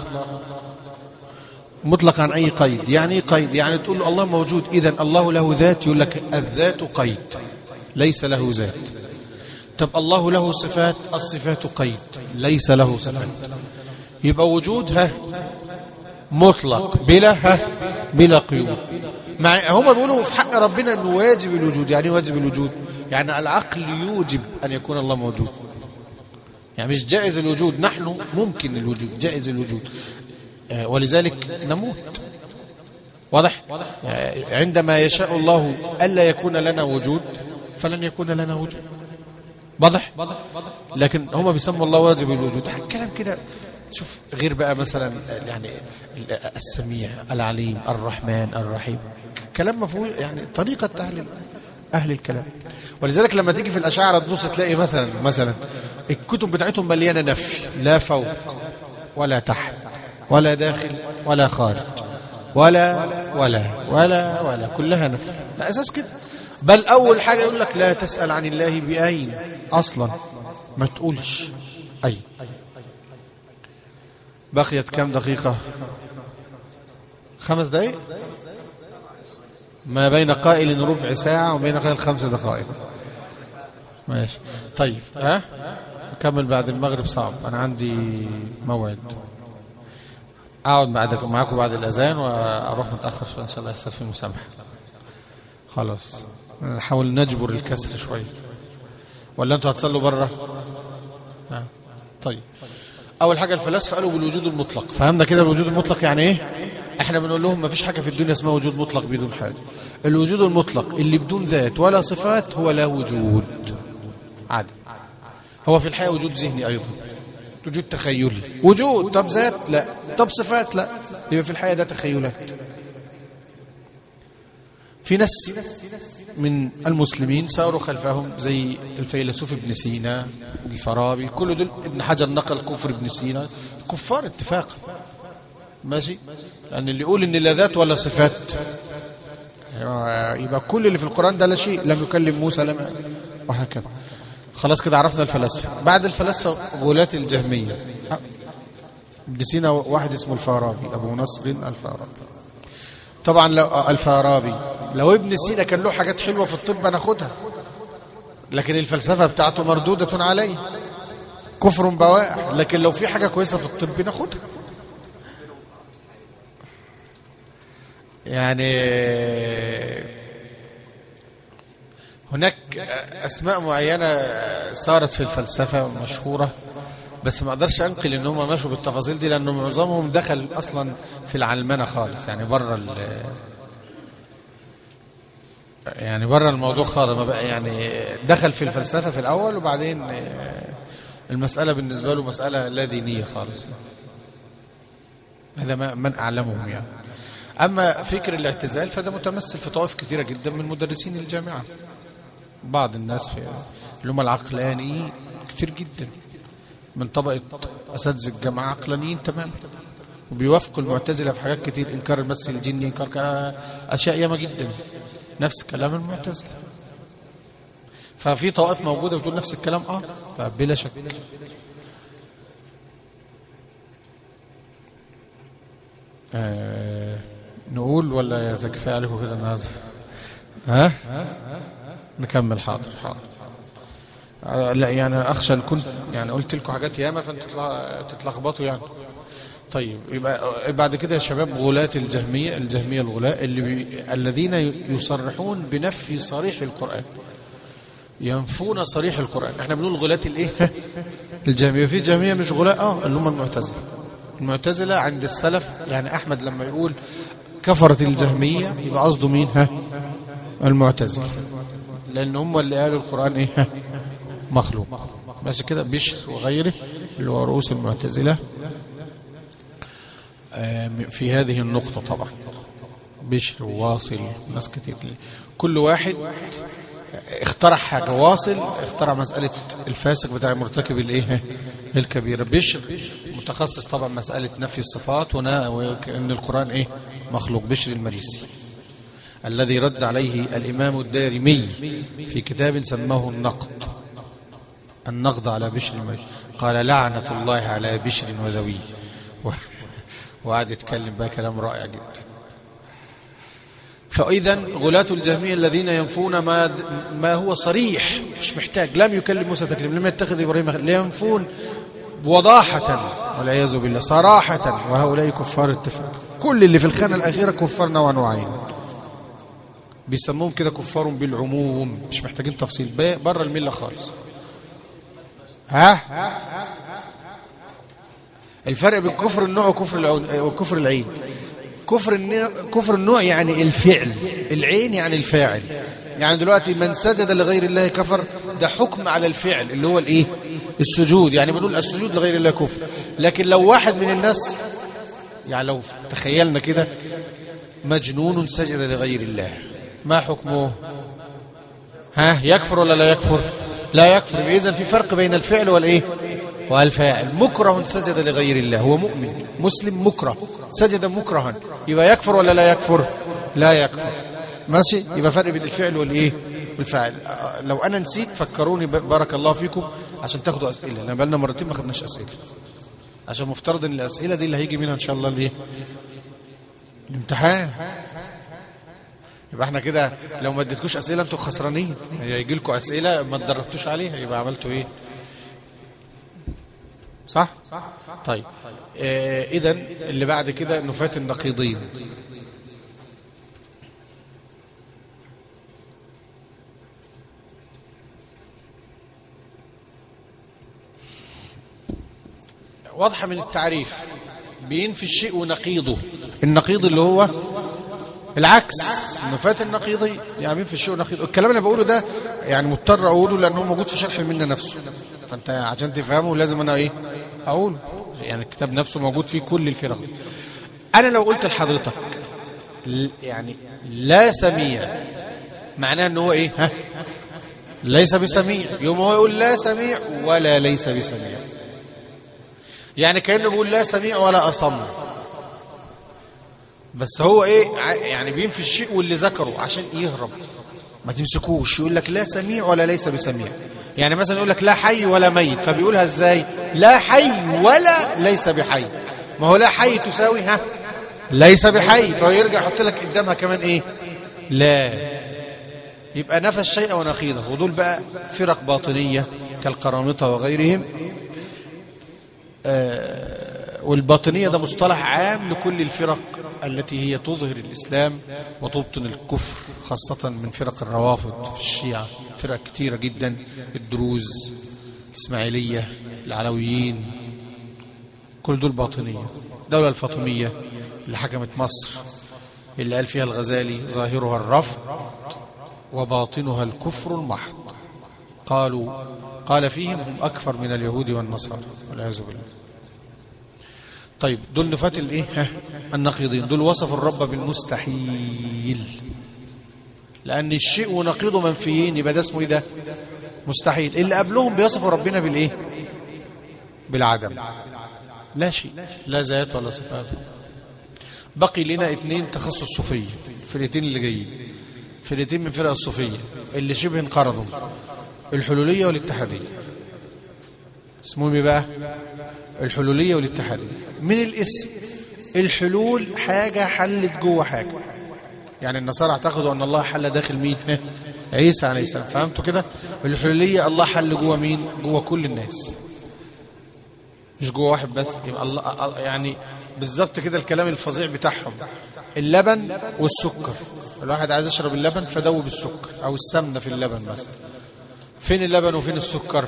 مطلق عن أي قيد يعني إيه قيد يعني تقول له الله موجود إذا الله له ذات يقول لك الذات قيد ليس له ذات طب الله له صفات الصفات قيد ليس له صفات يبقى وجود ها مطلق بلا ها بلا قيود مع هم بيقولوا في حق ربنا انه واجب الوجود يعني إيه واجب الوجود يعني العقل يوجب ان يكون الله موجود يعني مش جائز الوجود نحن ممكن الوجود جائز الوجود آه، ولذلك نموت واضح آه، عندما يشاء الله ألا يكون لنا وجود فلن يكون لنا وجود واضح لكن هم بيسموا الله واجب الوجود كلام كده شوف غير بقى مثلا يعني السميع العليم الرحمن الرحيم كلام مفهوم يعني طريقة أهل أهل الكلام ولذلك لما تيجي في الأشاعرة تبص تلاقي مثلا مثلا الكتب بتاعتهم مليانة نفي لا فوق ولا تحت ولا داخل ولا خارج ولا ولا ولا ولا كلها نفي لا أساس كده بل أول حاجة يقول لك لا تسأل عن الله بأين أصلا ما تقولش أي بقيت كم دقيقة خمس دقائق ما بين قائل ربع ساعة وبين قائل خمس دقائق ماشي طيب ها نكمل بعد المغرب صعب أنا عندي موعد أقعد بعد معاكم بعد الأذان وأروح متأخر شوية إن شاء الله يحصل في مسامحة خلاص نحاول نجبر الكسر شوية ولا أنتوا هتصلوا بره آه. طيب أول حاجة الفلاسفة قالوا بالوجود المطلق فهمنا كده الوجود المطلق يعني إيه احنا بنقول لهم ما فيش حاجة في الدنيا اسمها وجود مطلق بدون حاجة الوجود المطلق اللي بدون ذات ولا صفات هو لا وجود عادي هو في الحقيقة وجود ذهني أيضا وجود تخيلي وجود طب ذات لا طب صفات لا يبقى في الحقيقة ده تخيلات في ناس من المسلمين ساروا خلفهم زي الفيلسوف ابن سينا الفارابي كل دول ابن حجر نقل كفر ابن سينا كفار اتفاقا ماشي لأن اللي يقول إن لا ذات ولا صفات يبقى كل اللي في القرآن ده لا شيء لم يكلم موسى لم وهكذا خلاص كده عرفنا الفلاسفة بعد الفلاسفة غلاة الجهمية ابن سينا واحد اسمه الفارابي أبو نصر الفارابي طبعا لو الفارابي لو ابن سينا كان له حاجات حلوة في الطب ناخدها لكن الفلسفة بتاعته مردودة عليه كفر بواح لكن لو في حاجة كويسة في الطب ناخدها يعني هناك أسماء معينة صارت في الفلسفة مشهورة بس ما اقدرش انقل ان هم ماشوا بالتفاصيل دي لانه معظمهم دخل اصلا في العلمنه خالص يعني بره يعني بره الموضوع خالص ما بقى يعني دخل في الفلسفه في الاول وبعدين المساله بالنسبه له مساله لا دينيه خالص هذا ما من اعلمهم يعني اما فكر الاعتزال فده متمثل في طوائف كثيره جدا من مدرسين الجامعه بعض الناس في اللي هم العقلانيين كتير جدا من طبقة أساتذة الجامعة عقلانيين تماما وبيوافقوا المعتزلة في حاجات كتير إنكار المس الجني إنكار أشياء ياما جدا نفس كلام المعتزلة ففي طوائف موجودة بتقول نفس الكلام آه بلا شك آه نقول ولا كفاية عليكم كده النهارده ها نكمل حاضر حاضر لا يعني اخشى ان كنت يعني قلت لكم حاجات ياما فانتوا تتلخبطوا يعني طيب يبقى بعد كده يا شباب غلاة الجهمية الجهمية الغلاة اللي بي الذين يصرحون بنفي صريح القرآن ينفون صريح القرآن احنا بنقول غلاة الايه الجهمية في جهمية مش غلاة اه اللي هم المعتزلة المعتزلة عند السلف يعني احمد لما يقول كفرت الجهمية يبقى قصده مين ها المعتزلة لان هم اللي قالوا القرآن ايه ها مخلوق بس كده بشر وغيره اللي هو رؤوس المعتزلة في هذه النقطة طبعا بشر وواصل ناس كتير كل واحد اخترع حاجة واصل اخترع مسألة الفاسق بتاع مرتكب الايه الكبيرة بشر متخصص طبعا مسألة نفي الصفات وان القرآن ايه مخلوق بشر المريسي الذي رد عليه الإمام الدارمي في كتاب سماه النقد النقد على بشر المريسي قال لعنة الله على بشر وذويه وقعد يتكلم بقى كلام رائع جدا فإذا غلاة الجهمية الذين ينفون ما ما هو صريح مش محتاج لم يكلم موسى تكليم لم يتخذ إبراهيم خليل ينفون وضاحة والعياذ بالله صراحة وهؤلاء كفار اتفاق كل اللي في الخانة الأخيرة كفار نوع نوعين بيسموهم كده كفار بالعموم مش محتاجين تفصيل بره الملة خالص ها الفرق بين كفر النوع وكفر وكفر العين كفر النوع كفر النوع يعني الفعل العين يعني الفاعل يعني دلوقتي من سجد لغير الله كفر ده حكم على الفعل اللي هو الايه السجود يعني بنقول السجود لغير الله كفر لكن لو واحد من الناس يعني لو تخيلنا كده مجنون سجد لغير الله ما حكمه ها يكفر ولا لا يكفر لا يكفر إذن في فرق بين الفعل والإيه والفاعل مكره سجد لغير الله هو مؤمن مسلم مكره سجد مكرها يبقى يكفر ولا لا يكفر لا يكفر ماشي يبقى فرق بين الفعل والإيه والفاعل لو أنا نسيت فكروني بارك الله فيكم عشان تاخدوا أسئلة لأن بقالنا مرتين ما خدناش أسئلة عشان مفترض ان الأسئلة دي اللي هيجي منها إن شاء الله الايه الامتحان يبقى احنا كده لو ما اديتكوش اسئله انتوا خسرانين هيجي لكم اسئله ما اتدربتوش عليها يبقى عملتوا ايه صح طيب آه اذا اللي بعد كده نفاة النقيضين واضحه من التعريف بينفي الشيء ونقيضه النقيض اللي هو العكس نفاة النقيضي يعني في الشيء نقيض الكلام اللي بقوله ده يعني مضطر اقوله لانه موجود في شرح المنه نفسه فانت عشان تفهمه لازم انا ايه اقوله يعني الكتاب نفسه موجود فيه كل الفرق انا لو قلت لحضرتك يعني لا سميع معناه ان هو ايه ها ليس بسميع يوم هو يقول لا سميع ولا ليس بسميع يعني كانه بيقول لا سميع ولا اصم بس هو ايه يعني بينفي الشيء واللي ذكره عشان يهرب ما تمسكوش يقول لك لا سميع ولا ليس بسميع يعني مثلا يقول لك لا حي ولا ميت فبيقولها ازاي لا حي ولا ليس بحي ما هو لا حي تساوي ها ليس بحي فهو يرجع يحط لك قدامها كمان ايه لا يبقى نفى الشيء ونقيضه ودول بقى فرق باطنية كالقرامطة وغيرهم آه، والباطنية ده مصطلح عام لكل الفرق التي هي تظهر الإسلام وتبطن الكفر خاصة من فرق الروافض في الشيعة فرق كتيرة جدا الدروز الإسماعيلية العلويين كل دول باطنية الدولة الفاطمية اللي حكمت مصر اللي قال فيها الغزالي ظاهرها الرفض وباطنها الكفر المحض قالوا قال فيهم هم أكثر من اليهود والنصارى والعياذ بالله طيب دول نفات الايه ها النقيضين دول وصفوا الرب بالمستحيل لأن الشيء ونقيضه منفيين يبقى ده اسمه ايه ده مستحيل اللي قبلهم بيصفوا ربنا بالايه بالعدم لا شيء لا ذات ولا صفات بقي لنا اتنين تخصص صوفية فرقتين اللي جايين فرقتين من فرق الصوفية اللي شبه انقرضوا الحلولية والاتحادية اسمهم ايه بقى الحلولية والاتحادية من الاسم الحلول حاجة حلت جوه حاجة يعني النصارى اعتقدوا ان الله حل داخل مين ها؟ عيسى عليه السلام فهمتوا كده الحلولية الله حل جوه مين جوه كل الناس مش جوه واحد بس يبقى الله يعني بالظبط كده الكلام الفظيع بتاعهم اللبن والسكر الواحد عايز يشرب اللبن فدوب السكر او السمنه في اللبن مثلا فين اللبن وفين السكر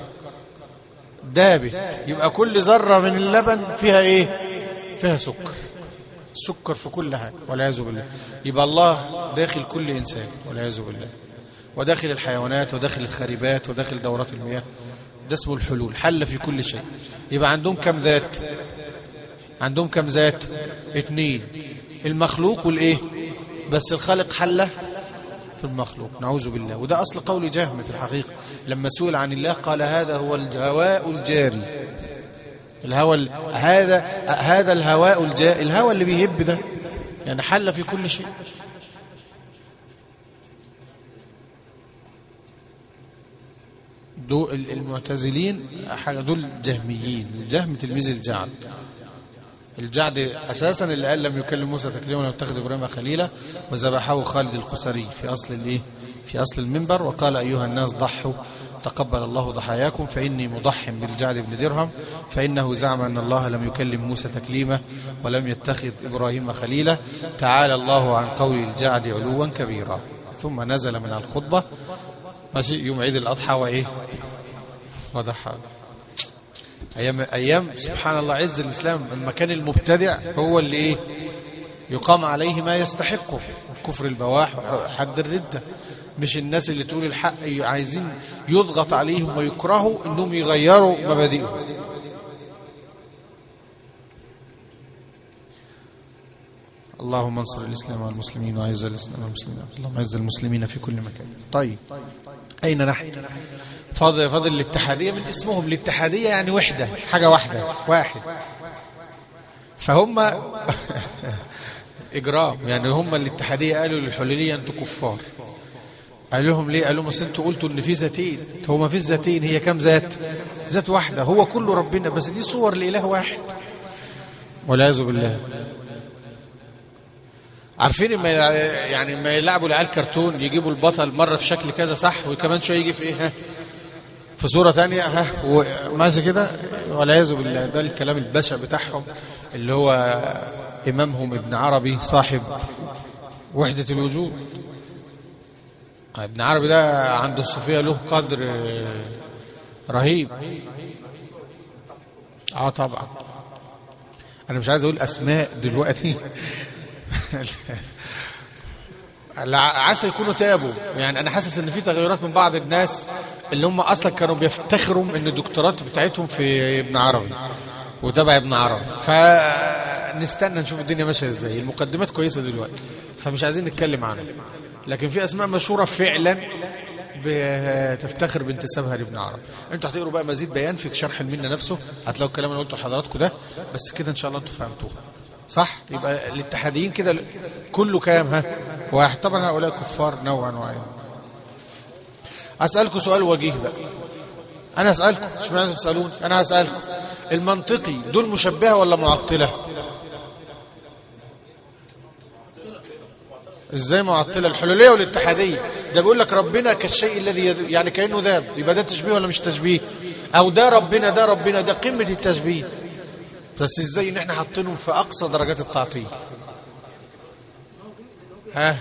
دابت يبقى كل ذره من اللبن فيها ايه فيها سكر سكر في كل حاجه والعياذ بالله يبقى الله داخل كل انسان والعياذ بالله وداخل الحيوانات وداخل الخريبات وداخل دورات المياه ده اسمه الحلول حل في كل شيء يبقى عندهم كم ذات عندهم كم ذات اتنين المخلوق والايه بس الخالق حل في المخلوق نعوذ بالله وده اصل قول جهم في الحقيقه لما سئل عن الله قال هذا هو الهواء الجاري الهواء ال... هذا هذا الهواء الجاري الهواء اللي بيهب ده يعني حل في كل شيء دول المعتزلين حاجه دول جهميين الجهم تلميذ الجعد الجعد اساسا اللي قال لم يكلم موسى تكليما ولم يتخذ ابراهيم خليلا وذبحه خالد القسري في اصل الايه في اصل المنبر وقال ايها الناس ضحوا تقبل الله ضحاياكم فاني مضح بالجعد بن درهم فانه زعم ان الله لم يكلم موسى تكليما ولم يتخذ ابراهيم خليلا تعالى الله عن قول الجعد علوا كبيرا ثم نزل من الخطبه ماشي يوم عيد الاضحى وايه وضحى ايام ايام سبحان الله عز الاسلام المكان المبتدع هو اللي ايه يقام عليه ما يستحقه كفر البواح حد الرده مش الناس اللي تقول الحق عايزين يضغط عليهم ويكرهوا انهم يغيروا مبادئهم اللهم انصر الاسلام والمسلمين واعز الاسلام والمسلمين اللهم اعز المسلمين في كل مكان طيب اين نحن فاضل فاضل الاتحاديه من اسمهم الاتحاديه يعني وحده حاجه واحده واحد فهم اجرام يعني هم الاتحاديه قالوا للحلوليه انتوا كفار قال لهم ليه قال لهم اصل انتوا قلتوا ان في ذاتين هو ما فيش ذاتين هي كام ذات ذات واحده هو كله ربنا بس دي صور لاله واحد والعياذ بالله عارفين ما يعني ما يلعبوا العيال كرتون يجيبوا البطل مره في شكل كذا صح وكمان شويه يجي في ايه ها في صوره تانية ها وماشي كده والعياذ بالله ده الكلام البشع بتاعهم اللي هو امامهم ابن عربي صاحب وحده الوجود ابن عربي ده عند الصوفيه له قدر رهيب اه طبعا انا مش عايز اقول اسماء دلوقتي عسى يكونوا تابوا يعني انا حاسس ان في تغيرات من بعض الناس اللي هم اصلا كانوا بيفتخروا ان الدكتورات بتاعتهم في ابن عربي وتبع ابن عربي فنستنى نشوف الدنيا ماشيه ازاي المقدمات كويسه دلوقتي فمش عايزين نتكلم عنها لكن في اسماء مشهوره فعلا بتفتخر بانتسابها لابن عربي انتوا هتقروا بقى مزيد بيان في شرح المنه نفسه هتلاقوا الكلام اللي قلته لحضراتكم ده بس كده ان شاء الله انتوا فهمتوه صح يبقى الاتحاديين كده كله كام ها واحد طبعا هؤلاء كفار نوعا وعين اسالكم سؤال وجيه بقى انا اسالكم مش معنى تسالوني انا هسالكم المنطقي دول مشبهه ولا معطله ازاي معطله الحلوليه والاتحاديه ده بيقول لك ربنا كالشيء الذي يد... يعني كانه ذاب يبقى ده تشبيه ولا مش تشبيه او ده ربنا ده ربنا ده قمه التشبيه بس ازاي ان احنا حاطينهم في اقصى درجات التعطيل ها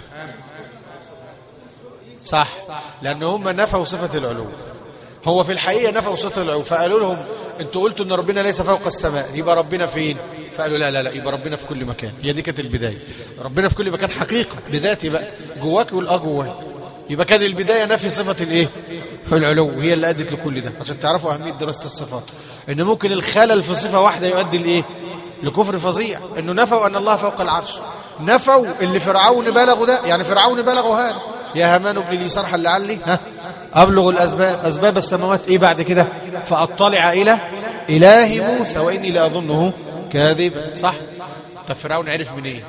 صح لان هم نفوا صفه العلو هو في الحقيقه نفوا صفه العلو فقالوا لهم انتوا قلتوا ان ربنا ليس فوق السماء يبقى ربنا فين فقالوا لا لا لا يبقى ربنا في كل مكان هي دي كانت البدايه ربنا في كل مكان حقيقه بذاتي بقى جواك والاه جواك يبقى كان البدايه نفي صفه الايه العلو هي اللي ادت لكل ده عشان تعرفوا اهميه دراسه الصفات ان ممكن الخلل في صفه واحده يؤدي لايه لكفر فظيع انه نفوا ان الله فوق العرش نفوا اللي فرعون بلغوا ده يعني فرعون بلغوا هذا يا هامان ابن لي صرحا لعلي ها ابلغ الاسباب اسباب السماوات ايه بعد كده فاطلع الى اله موسى واني لاظنه كاذب صح طب فرعون عرف من ايه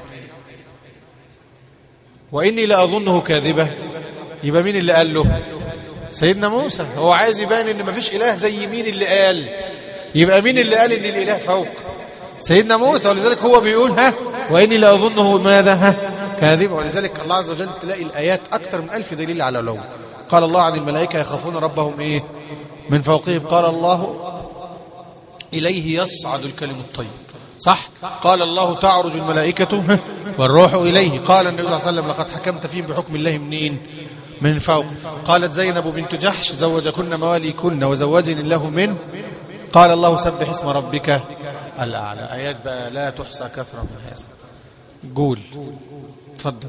واني لاظنه كاذبه يبقى مين اللي قال له سيدنا موسى هو عايز يبان ان مفيش اله زي مين اللي قال يبقى مين اللي قال ان الاله فوق سيدنا موسى ولذلك هو بيقول ها واني لاظنه ماذا ها كاذب ولذلك الله عز وجل تلاقي الايات اكثر من ألف دليل على لو قال الله عن الملائكه يخافون ربهم ايه من فوقهم قال الله اليه يصعد الكلم الطيب صح قال الله تعرج الملائكة والروح إليه قال النبي صلى الله عليه وسلم لقد حكمت فيهم بحكم الله منين من فوق قالت زينب بنت جحش زوجكن مواليكن وزوجني الله من قال الله سبح اسم ربك الأعلى آيات بقى لا تحصى كثرة من هذا قول تفضل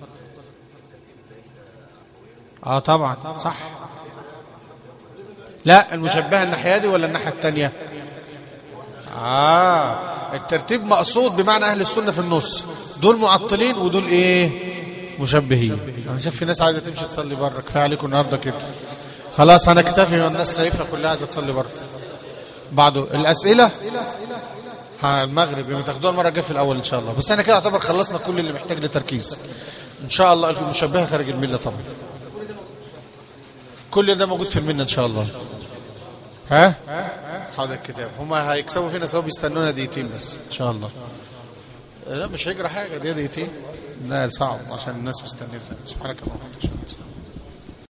اه طبعا صح لا المشبهة الناحية دي ولا الناحية التانية آه الترتيب مقصود بمعنى أهل السنة في النص دول معطلين ودول إيه مشبهين أنا شايف في ناس عايزة تمشي تصلي بره كفاية عليكم النهاردة كده خلاص هنكتفي والناس شايفة كلها عايزة تصلي بره بعده الأسئلة ها المغرب يبقى تاخدوها المرة الجاية في الأول إن شاء الله بس أنا كده أعتبر خلصنا كل اللي محتاج لتركيز إن شاء الله المشبهة خارج الملة طبعا كل ده موجود في المنة إن شاء الله ها هذا الكتاب هما هيكسبوا فينا سوا بيستنونا دقيقتين بس ان شاء الله لا مش هيجرى حاجه دي دقيقتين لا صعب عشان الناس مستنيه سبحانك اللهم وبحمدك